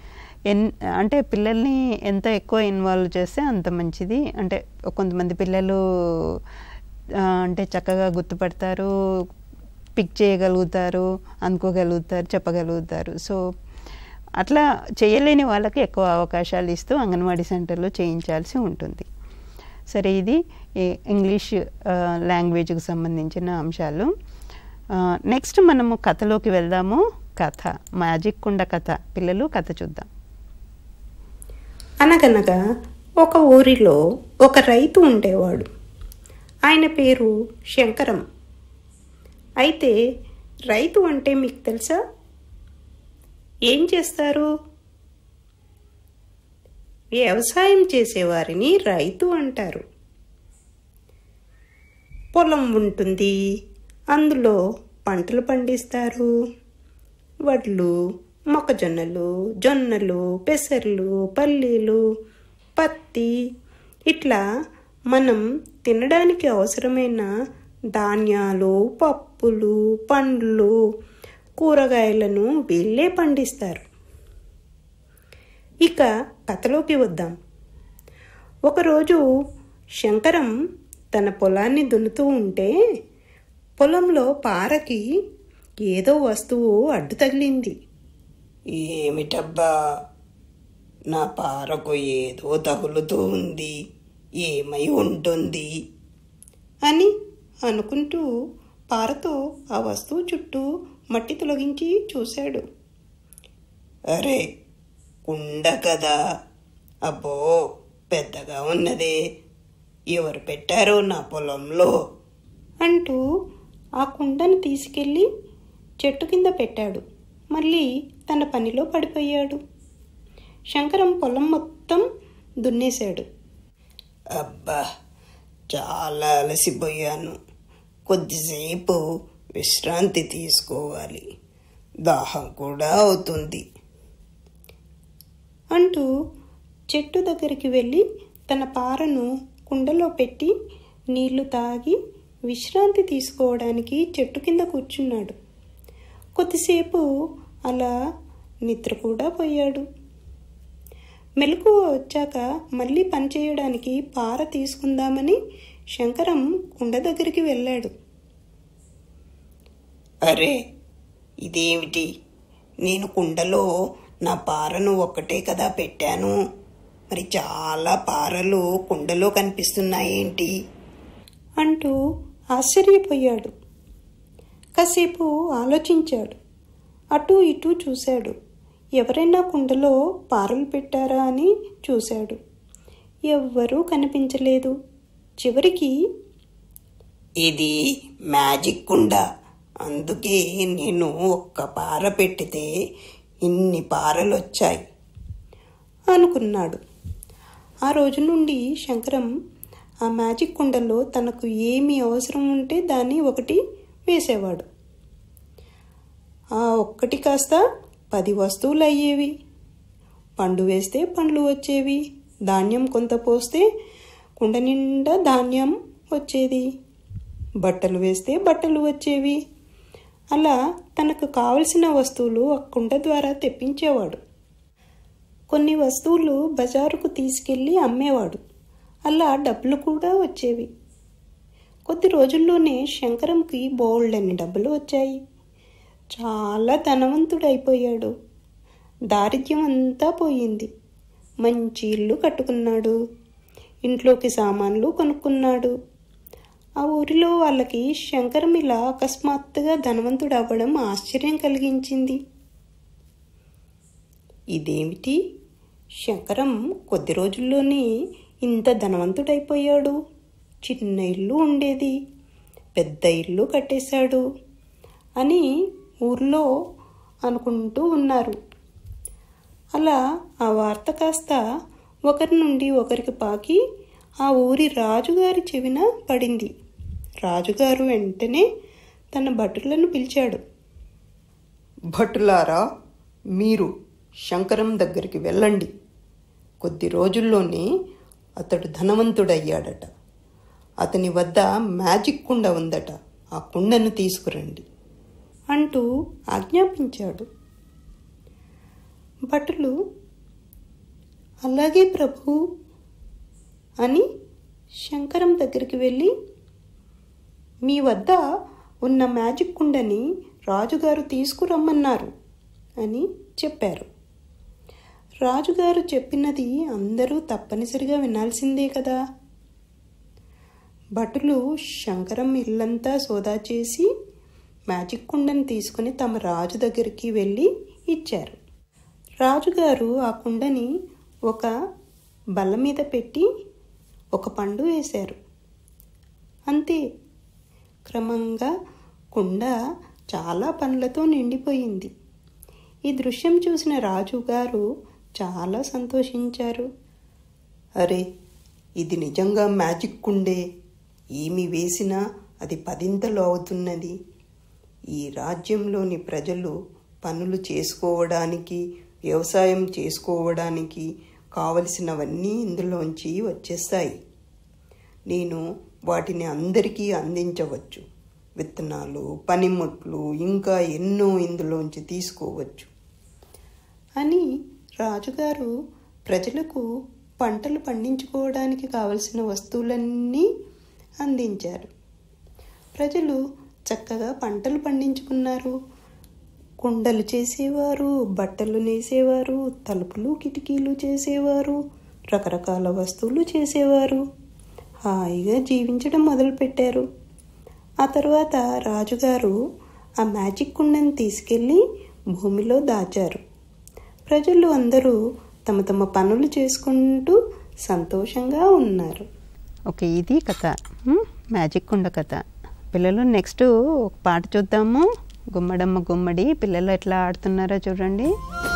ఎన్ అంటే పిల్లల్ని ఎంత ఎక్కువ ఇన్వాల్వ్ చేస్తే అంత మంచిది అంటే కొంతమంది పిల్లలు ఆ, అంటే చక్కగా గుర్తుపడతారు పిక్ చేయగలుగుతారు అనుకోగలుగుతారు చెప్పగలుగుతారు సో అట్లా చేయలేని వాళ్ళకి ఎక్కువ అవకాశాలు ఇస్తూ అంగన్వాడీ సెంటర్లో చేయించాల్సి ఉంటుంది సరే ఇది ఈ ఇంగ్లీష్ ఆ, లాంగ్వేజ్కి సంబంధించిన అంశాలు ఆ, నెక్స్ట్ మనము కథలోకి వెళ్దాము కథ మ్యాజిక్ కుండ కథ పిల్లలు కథ చూద్దాం అనగనగా ఒక ఊరిలో ఒక రైతు ఉండేవాడు ఆయన పేరు శంకరం అయితే రైతు అంటే మీకు తెలుసా ఏం చేస్తారు వ్యవసాయం చేసేవారిని రైతు అంటారు పొలం ఉంటుంది అందులో పంటలు పండిస్తారు వడ్లు మొక్కజొన్నలు జొన్నలు పెసర్లు పల్లీలు పత్తి ఇట్లా మనం తినడానికి అవసరమైన ధాన్యాలు పప్పులు పండ్లు కూరగాయలను వీళ్ళే పండిస్తారు ఇక కథలోకి వద్దాం ఒకరోజు శంకరం తన పొలాన్ని దున్నుతూ ఉంటే పొలంలో పారకి ఏదో వస్తువు అడ్డు తగిలింది ఏమిటబ్బా నా పారకు ఏదో తగులుతూ ఉంది ఏమై ఉంటుంది అని అనుకుంటూ పారతో ఆ వస్తువు చుట్టూ మట్టి తొలగించి చూశాడు అరే కుండ కదా అబ్బో పెద్దగా ఉన్నదే ఎవరు పెట్టారో నా పొలంలో అంటూ ఆ కుండను తీసుకెళ్ళి చెట్టు కింద పెట్టాడు మళ్ళీ తన పనిలో పడిపోయాడు శంకరం పొలం మొత్తం దున్నేశాడు అబ్బా చాలా అలసిపోయాను కొద్దిసేపు విశ్రాంతి తీసుకోవాలి దాహం కూడా అవుతుంది అంటూ చెట్టు దగ్గరికి వెళ్ళి తన పారను కుండలో పెట్టి నీళ్లు తాగి విశ్రాంతి తీసుకోవడానికి చెట్టు కింద కూర్చున్నాడు కొద్దిసేపు అలా నిద్ర కూడా పోయాడు మెలకువ వచ్చాక మళ్ళీ పనిచేయడానికి పార తీసుకుందామని శంకరం కుండ దగ్గరికి వెళ్ళాడు అరే ఇదేమిటి నేను కుండలో నా పారను ఒక్కటే కదా పెట్టాను మరి చాలా పారలు కుండలో కనిపిస్తున్నాయేంటి అంటూ ఆశ్చర్యపోయాడు కాసేపు ఆలోచించాడు అటు ఇటు చూశాడు ఎవరైనా కుండలో పారలు పెట్టారా అని చూశాడు ఎవ్వరూ కనిపించలేదు చివరికి ఇది మ్యాజిక్ కుండ అందుకే నేను ఒక్క పార పెట్టితే ఇన్ని పారలు వచ్చాయి అనుకున్నాడు ఆ రోజు నుండి శంకరం ఆ మ్యాజిక్ కుండలో తనకు ఏమి అవసరం ఉంటే దాన్ని ఒకటి వేసేవాడు ఆ ఒక్కటి కాస్త పది వస్తువులు అయ్యేవి పండు వేస్తే పండ్లు వచ్చేవి ధాన్యం కొంత పోస్తే కుండ నిండా ధాన్యం వచ్చేది బట్టలు వేస్తే బట్టలు వచ్చేవి అలా తనకు కావలసిన వస్తువులు ఆ కుండ ద్వారా తెప్పించేవాడు కొన్ని వస్తువులు బజారుకు తీసుకెళ్ళి అమ్మేవాడు అలా డబ్బులు కూడా వచ్చేవి కొద్ది రోజుల్లోనే శంకరంకి బోల్డని డబ్బులు వచ్చాయి చాలా ధనవంతుడైపోయాడు దారిద్ర్యం అంతా పోయింది మంచి ఇల్లు కట్టుకున్నాడు ఇంట్లోకి సామాన్లు కొనుక్కున్నాడు ఆ ఊరిలో వాళ్ళకి శంకరం ఇలా అకస్మాత్తుగా ధనవంతుడు అవ్వడం ఆశ్చర్యం కలిగించింది ఇదేమిటి శంకరం కొద్ది రోజుల్లోనే ఇంత ధనవంతుడైపోయాడు చిన్న ఇల్లు ఉండేది పెద్ద ఇల్లు కట్టేశాడు అని ఊర్లో అనుకుంటూ ఉన్నారు అలా ఆ వార్త కాస్త ఒకరి నుండి ఒకరికి పాకి ఆ ఊరి రాజుగారి చెవిన పడింది రాజుగారు వెంటనే తన భటులను పిలిచాడు భటులారా మీరు శంకరం దగ్గరికి వెళ్ళండి కొద్ది రోజుల్లోనే అతడు ధనవంతుడయ్యాడట అతని వద్ద మ్యాజిక్ కుండ ఉందట ఆ కుండను తీసుకురండి అంటూ ఆజ్ఞాపించాడు భటులు అలాగే ప్రభు అని శంకరం దగ్గరికి వెళ్ళి మీ వద్ద ఉన్న మ్యాజిక్ కుండని రాజుగారు తీసుకురమ్మన్నారు అని చెప్పారు రాజుగారు చెప్పినది అందరూ తప్పనిసరిగా వినాల్సిందే కదా భటులు శంకరం ఇల్లంతా సోదా చేసి మ్యాజిక్ కుండని తీసుకుని తమ రాజు దగ్గరికి వెళ్ళి ఇచ్చారు రాజుగారు ఆ కుండని ఒక బల్ల మీద పెట్టి ఒక పండు వేశారు అంతే క్రమంగా కుండ చాలా పండ్లతో నిండిపోయింది ఈ దృశ్యం చూసిన రాజుగారు చాలా సంతోషించారు అరే ఇది నిజంగా మ్యాజిక్ కుండే ఏమి వేసినా అది పదింతలు అవుతున్నది ఈ రాజ్యంలోని ప్రజలు పనులు చేసుకోవడానికి వ్యవసాయం చేసుకోవడానికి కావలసినవన్నీ ఇందులోంచి వచ్చేస్తాయి నేను వాటిని అందరికీ అందించవచ్చు విత్తనాలు పనిముట్లు ఇంకా ఎన్నో ఇందులోంచి తీసుకోవచ్చు అని రాజుగారు ప్రజలకు పంటలు పండించుకోవడానికి కావలసిన వస్తువులన్నీ అందించారు ప్రజలు చక్కగా పంటలు పండించుకున్నారు కుండలు చేసేవారు బట్టలు నేసేవారు తలుపులు కిటికీలు చేసేవారు రకరకాల వస్తువులు చేసేవారు హాయిగా జీవించడం మొదలుపెట్టారు ఆ తర్వాత రాజుగారు ఆ మ్యాజిక్ కుండని తీసుకెళ్ళి భూమిలో దాచారు ప్రజలు అందరూ తమ తమ పనులు చేసుకుంటూ సంతోషంగా ఉన్నారు ఓకే ఇది కథ మ్, మ్యాజిక్ కుండ కథ పిల్లలు నెక్స్ట్ ఒక పాట చూద్దాము గుమ్మడమ్మ గుమ్మడి పిల్లలు ఎట్లా ఆడుతున్నారో చూడండి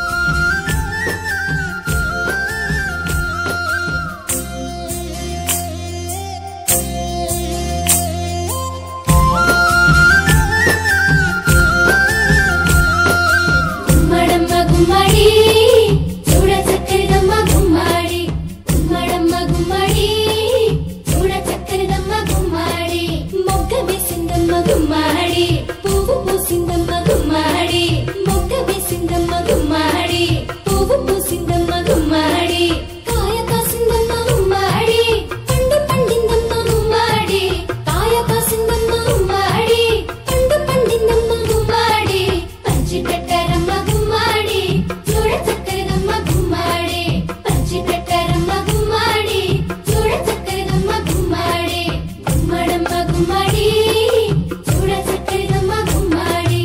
గుమ్మడమ్మ గుమ్మడి చూడ చక్కరిదమ్మ గుమ్మడి గుమ్మడమ్మ గుమ్మడి చూడ చక్కరిదమ్మ గుమ్మడి మొగ్గ వేసిందమ్మ గుమ్మడి పువ్వు పూసిందమ్మ గుమ్మడి మొగ్గ వేసిందమ్మ గుమ్మడి పువ్వు పూసిందమ్మ గుమ్మడి కాయ కాసిందమ్మ గుమ్మడి పండు పండిందమ్మ గుమ్మడి కాయ కాసిందమ్మ గుమ్మడి పండు పండిందమ్మ గుమ్మడి పంచి పెట్టారమ్మ గుమ్మడి చూడ చక్కరిదమ్మ గుమ్మడి పంచి పెట్టారమ్మ గుమ్మడి చూడ చక్కరిదమ్మ గుమ్మడి గుమ్మడమ్మ గుమ్మడి చూడ చక్కరిదమ్మ గుమ్మడి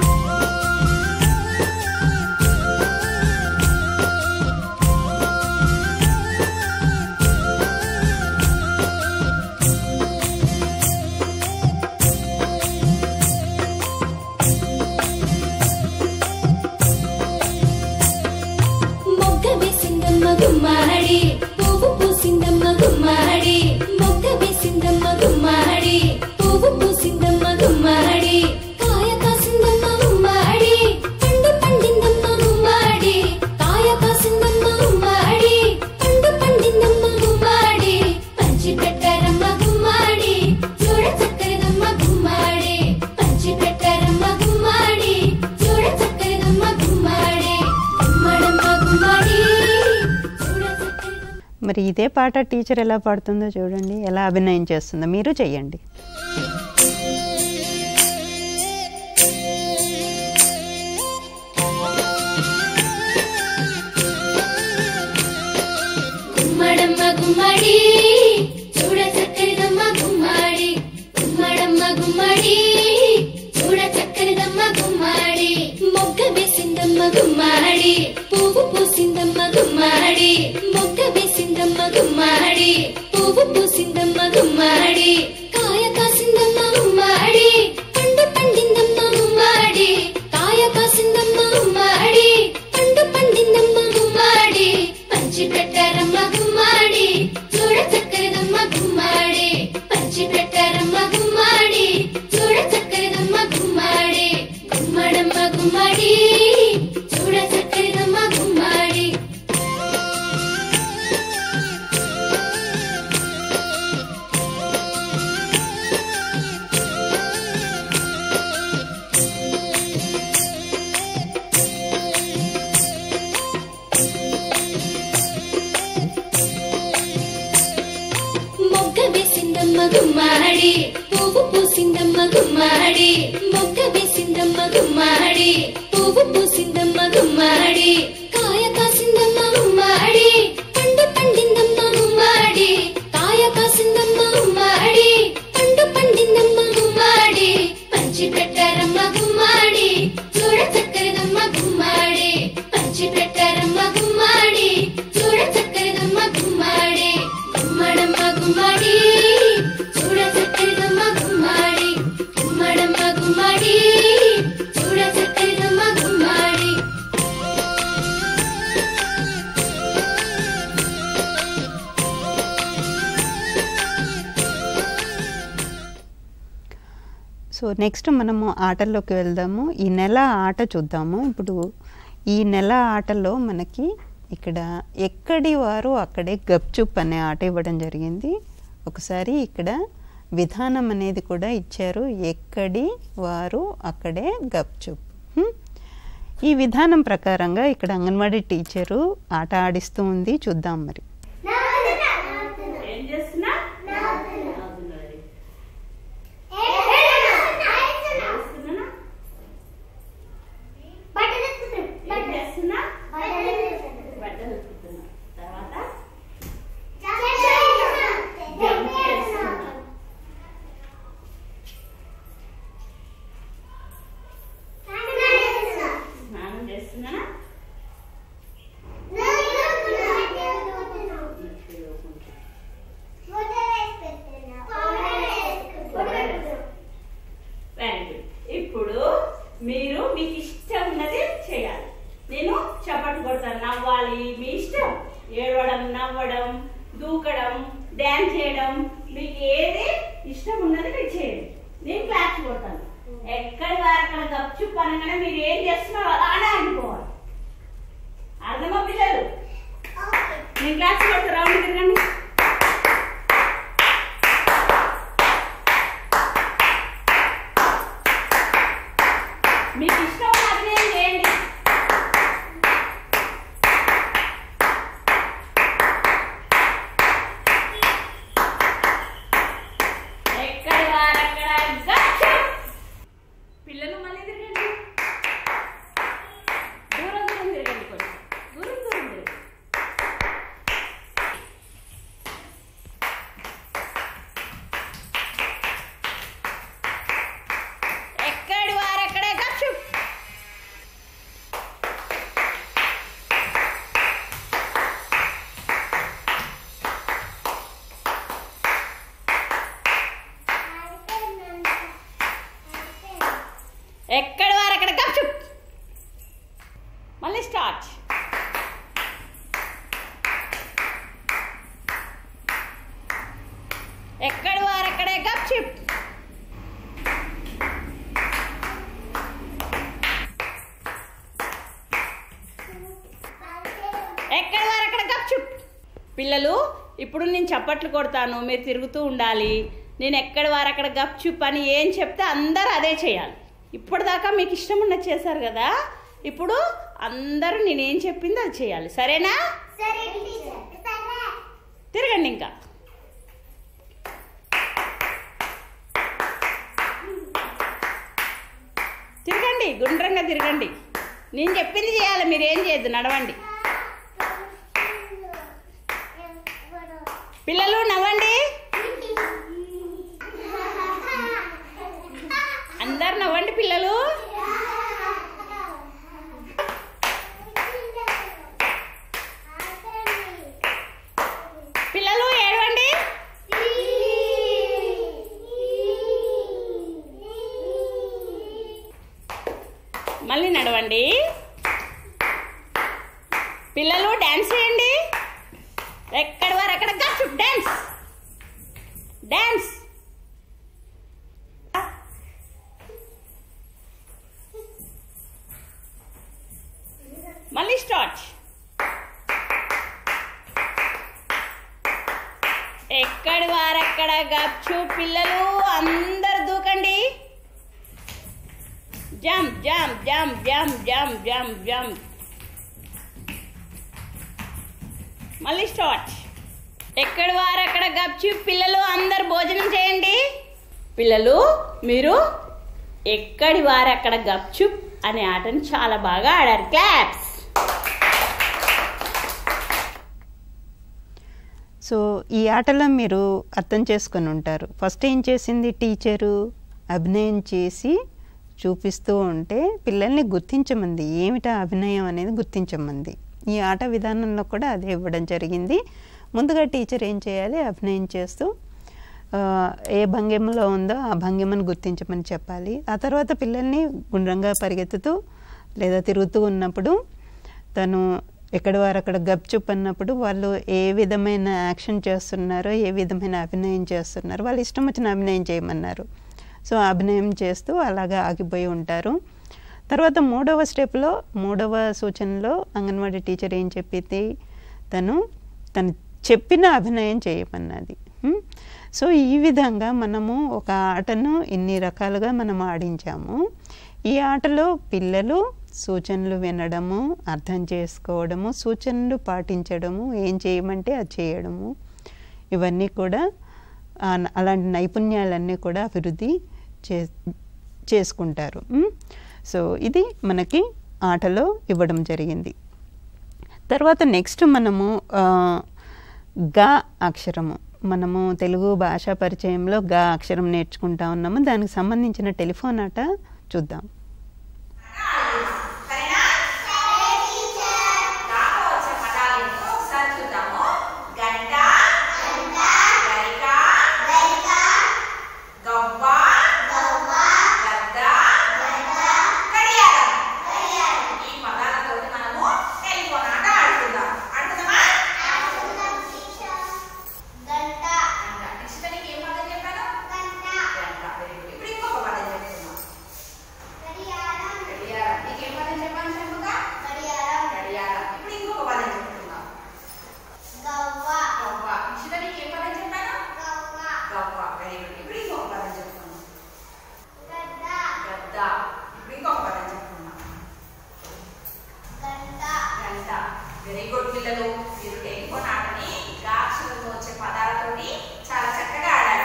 మొగ్గ వేసిందమ్మ గుమ్మడి పువ్వు పూసిందమ్మ గుమ్మడి మొగ్గ వేసిందమ్మ గుమ్మడి పువ్వు పూసిందమ్మ గుమ్మడి కాయ కాసిందమ్మ గుమ్మడి పండు పండిందమ్మ గుమ్మడి కాయ కాసిందమ్మ గుమ్మడి పండు పండిందమ్మ గుమ్మడి పంచి పెట్టారమ్మ గుమ్మడి చూడ చక్కరిదమ్మ గుమ్మడి పంచి పెట్టారమ్మ గుమ్మడి చూడ చక్కరిదమ్మ గుమ్మడి గుమ్మడమ్మ గుమ్మడి చూడ చక్కరిదమ్మ మరి ఇదే పాట టీచర్ ఎలా పాడుతుందో చూడండి ఎలా అభినయం చేస్తుందో మీరు చెయ్యండి గుమ్మడమ్మ గుమ్మడి చూడ చక్కరిదమ్మ గుమ్మడి గుమ్మడమ్మ గుమ్మడి చూడ చక్కరిదమ్మ గుమ్మడి మొగ్గ వేసిందమ్మ గుమ్మడి పువ్వు పూసిందమ్మ గుమ్మడి మొగ్గ వేసిందమ్మ గుమ్మడి పువ్వు పూసిందమ్మ గుమ్మడి కాయ కాసిందమ్మ గుమ్మడి పండు పండిందమ్మ గుమ్మడి కాయ కాసిందమ్మ గుమ్మడి పండు పండిందమ్మ గుమ్మడి పంచి పెట్టారమ్మ గుమ్మడి చూడ చక్కరిదమ్మ గుమ్మడి పంచి పెట్టారమ్మ గుమ్మడి చూడ గుమ్మాడి పువ్వు పూసిందమ్మ గుమ్మాడి మొగ్గ వేసిందమ్మ గుమ్మాడి పువ్వు పూసిందమ్మ గుమ్మాడి కాయ కాసిందమ్మ గుమ్మాడి పండు పండిందమ్మ గుమ్మాడి కాయ కాసిందమ్మ గుమ్మాడి పండు పండిందమ్మ గుమ్మాడి పంచి పెట్టారమ్మ గుమ్మాడి చూడ చక్కరదమ్మ గుమ్మాడి పంచి పెట్టారమ్మ గుమ్మాడి చూడ చక్కరదమ్మ గుమ్మాడి గుమ్మడమ్మ గుమ్మాడి చూడ చక్కరదమ్మ గుమ్మాడి గుమ్మడమ్మ గుమ్మాడి చూడ చక్కరదమ్మ గుమ్మాడి సో నెక్స్ట్ మనము ఆటల్లోకి వెళ్దాము ఈ నెల ఆట చూద్దాము ఇప్పుడు ఈ నెల ఆటలో మనకి ఇక్కడ ఎక్కడి వారు అక్కడే గప్చుప్ అనే ఆట ఇవ్వడం జరిగింది ఒకసారి ఇక్కడ విధానం అనేది కూడా ఇచ్చారు ఎక్కడి వారు అక్కడే గప్చుప్ హ్మ్? ఈ విధానం ప్రకారంగా ఇక్కడ అంగన్వాడీ టీచరు ఆట ఆడిస్తూ ఉంది చూద్దాం మరి ఏం చేస్తున్నా నవ్వుతున్నది. చేస్తున్నానా? ఏం చేస్తున్నా బట్టలు ఉతుకుతున్నా. తర్వాత జంప్ చేస్తున్నా. స్నానం చేస్తున్నానా వెరీ గుడ్ ఇప్పుడు మీరు మీకు ఇష్టం ఉన్నది చేయాలి నేను చప్పట్లు కొడతాను నవ్వాలి మీ ఇష్టం ఏడవడం నవ్వడం దూకడం డ్యాన్స్ చేయడం మీకు ఏది ఇష్టం ఉన్నది మీరు చేయండి నేను క్లాస్ కొడతాను ఎక్కడి వరకు అక్కడ గప్చుప్ అనగానే మీరు ఏం చేస్తున్నారో అలానే ఆగిపోవాలి అర్థమా పిల్లలు నేను క్లాస్ కొడతా రౌండ్ తిరగండి మీకు ఇష్టం అభినయం చేయండి ఎక్కడ వారక్కడ గచ్చం. పిల్లలు మళ్ళీ తిరగండి దూరం దూరం తిరగండి కొంచెం దూరం దూరం తిరగండి ఎక్కడి వారక్కడే గప్చుప్ ఎక్కడి వారక్కడ గప్చుప్ మళ్ళీ స్టార్ట్ ఎక్కడి వారక్కడే గప్చుప్ ఎక్కడి వారు అక్కడ గప్చుప్ పిల్లలు ఇప్పుడు నేను చప్పట్లు కొడతాను మీరు తిరుగుతూ ఉండాలి నేను ఎక్కడి వారు అక్కడ గప్చుప్ అని ఏం చెప్తే అందరూ అదే చేయాలి ఇప్పటిదాకా మీకు ఇష్టం ఉన్నది చేశారు కదా ఇప్పుడు అందరూ నేనేం చెప్పింది అది చేయాలి సరేనా తిరగండి ఇంకా తిరగండి గుండ్రంగా తిరగండి నేను చెప్పింది చేయాలి మీరు ఏం చేయొద్దు నడవండి పిల్లలు నవ్వండి అందరు నవ్వండి పిల్లలు పిల్లలు ఏడవండి మళ్ళీ నడవండి పిల్లలు డ్యాన్స్ చేయండి ఎక్కడి వారు ఎక్కడ గచ్చు డ్యాన్స్ డ్యాన్స్ మళ్ళీ స్టార్ట్ ఎక్కడి వారక్కడ గచ్చు పిల్లలు అందరు దూకండి jump jump jump jump jump jump jump మళ్ళీ స్టార్ట్ ఎక్కడ వారు అక్కడ గప్చిప్ పిల్లలు అందరు భోజనం చేయండి పిల్లలు మీరు ఎక్కడి వారు అక్కడ గప్చుప్ అనే ఆటను చాలా బాగా ఆడారు క్లాప్స్ సో ఈ ఆటలో మీరు అర్థం చేసుకొని ఉంటారు ఫస్ట్ ఏం చేసింది టీచరు అభినయం చేసి చూపిస్తూ ఉంటే పిల్లల్ని గుర్తించమంది ఏమిటా అభినయం అనేది గుర్తించమంది ఈ ఆట విధానంలో కూడా అదే ఇవ్వడం జరిగింది ముందుగా టీచర్ ఏం చేయాలి అభినయం చేస్తూ ఆ, ఏ భంగిమలో ఉందో ఆ భంగిమను గుర్తించమని చెప్పాలి ఆ తర్వాత పిల్లల్ని గుండ్రంగా పరిగెత్తుతూ లేదా తిరుగుతూ ఉన్నప్పుడు తను ఎక్కడ వారు అక్కడ గప్చుప్ అన్నప్పుడు వాళ్ళు ఏ విధమైన యాక్షన్ చేస్తున్నారో ఏ విధమైన అభినయం చేస్తున్నారో వాళ్ళు ఇష్టం వచ్చిన అభినయం చేయమన్నారు సో అభినయం చేస్తూ అలాగా ఆగిపోయి ఉంటారు తర్వాత మూడవ స్టెప్లో మూడవ సూచనలో అంగన్వాడీ టీచర్ ఏం చెప్పింది తను తను చెప్పిన అభినయం చేయమన్నది హ్మ్? సో ఈ విధంగా మనము ఒక ఆటను ఇన్ని రకాలుగా మనం ఆడించాము ఈ ఆటలో పిల్లలు సూచనలు వినడము అర్థం చేసుకోవడము సూచనలు పాటించడము ఏం చేయమంటే అది చేయడము ఇవన్నీ కూడా ఆ న- అలాంటి నైపుణ్యాలన్నీ కూడా అభివృద్ధి చే చేసుకుంటారు ఉమ్. సో ఇది మనకి ఆటలో ఇవ్వడం జరిగింది తర్వాత నెక్స్ట్ మనము ఆ, గా అక్షరము మనము తెలుగు భాషా పరిచయంలో గా అక్షరం నేర్చుకుంటా ఉన్నాము దానికి సంబంధించిన టెలిఫోన్ ఆట చూద్దాం వెరీ గుడ్ పిల్లలు మీరు టెలిఫోన్ ఆటని గాక్షరంతో వచ్చే పదాలతోటి చాలా చక్కగా ఆడారు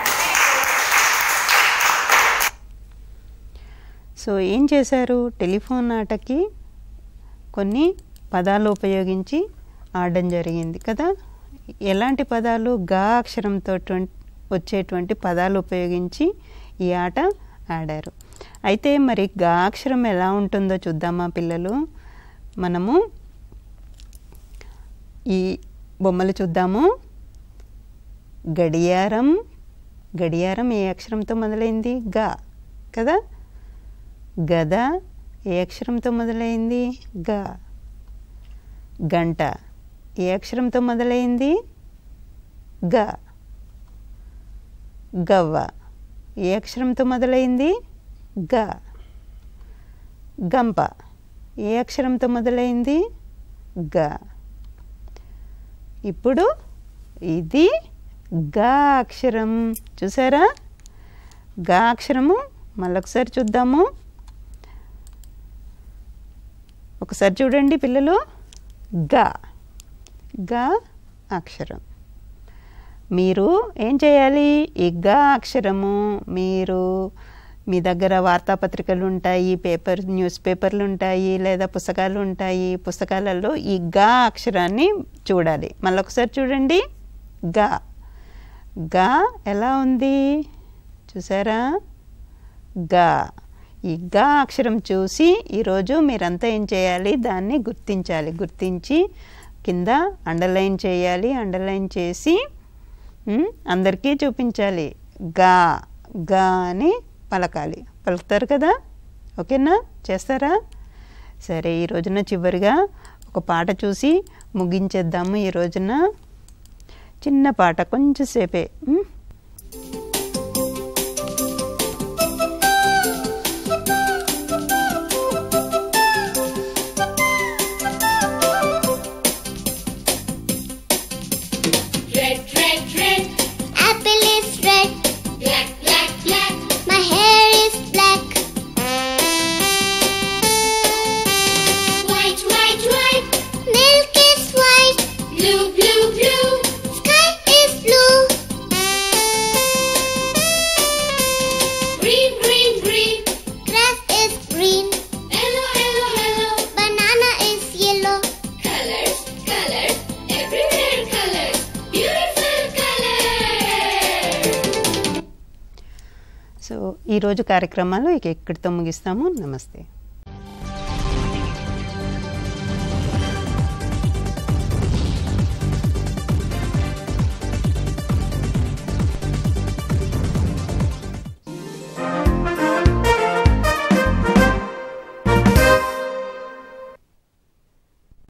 సో ఏం చేశారు టెలిఫోన్ ఆటకి కొన్ని పదాలు ఉపయోగించి ఆడడం జరిగింది కదా ఎలాంటి పదాలు గా అక్షరంతో వచ్చేటువంటి పదాలు ఉపయోగించి ఈ ఆట ఆడారు అయితే మరి గా అక్షరం ఎలా ఉంటుందో చూద్దామా పిల్లలు మనము ఈ బొమ్మలు చూద్దాము గడియారం గడియారం ఏ అక్షరంతో మొదలైంది గా కదా గద ఏ అక్షరంతో మొదలైంది గ గంట ఏ అక్షరంతో మొదలైంది గ గవ్వ ఏ అక్షరంతో మొదలైంది గ గంప ఏ అక్షరంతో మొదలైంది గ ఇప్పుడు ఇది గా అక్షరం చూసారా గా అక్షరము మళ్ళొకసారి చూద్దాము ఒకసారి చూడండి పిల్లలు గా గా అక్షరం మీరు ఏం చేయాలి ఈ గా అక్షరము మీరు మీ దగ్గర వార్తాపత్రికలు ఉంటాయి పేపర్ న్యూస్ పేపర్లు ఉంటాయి లేదా పుస్తకాలు ఉంటాయి పుస్తకాలలో ఈ గా అక్షరాన్ని చూడాలి మళ్ళొకసారి చూడండి గా గా ఎలా ఉంది చూసారా గా ఈ గా అక్షరం చూసి ఈరోజు మీరంతా ఏం చేయాలి దాన్ని గుర్తించాలి గుర్తించి కింద అండర్లైన్ చేయాలి అండర్లైన్ చేసి ఉమ్, అందరికీ చూపించాలి గా గా అని పలకాలి పలుకుతారు కదా ఓకేనా చేస్తారా సరే ఈ రోజున చివరిగా ఒక పాట చూసి ముగించేద్దాము ఈ రోజున చిన్న పాట కొంచెం సేపే um. Red, red, red. Apple is red. Black, black, black. My hair is black. White, white, white. Milk is white. Blue, blue, blue. Sky is so ఈరోజు కార్యక్రమాలు ఇక ఇక్కడితో ముగిస్తాము నమస్తే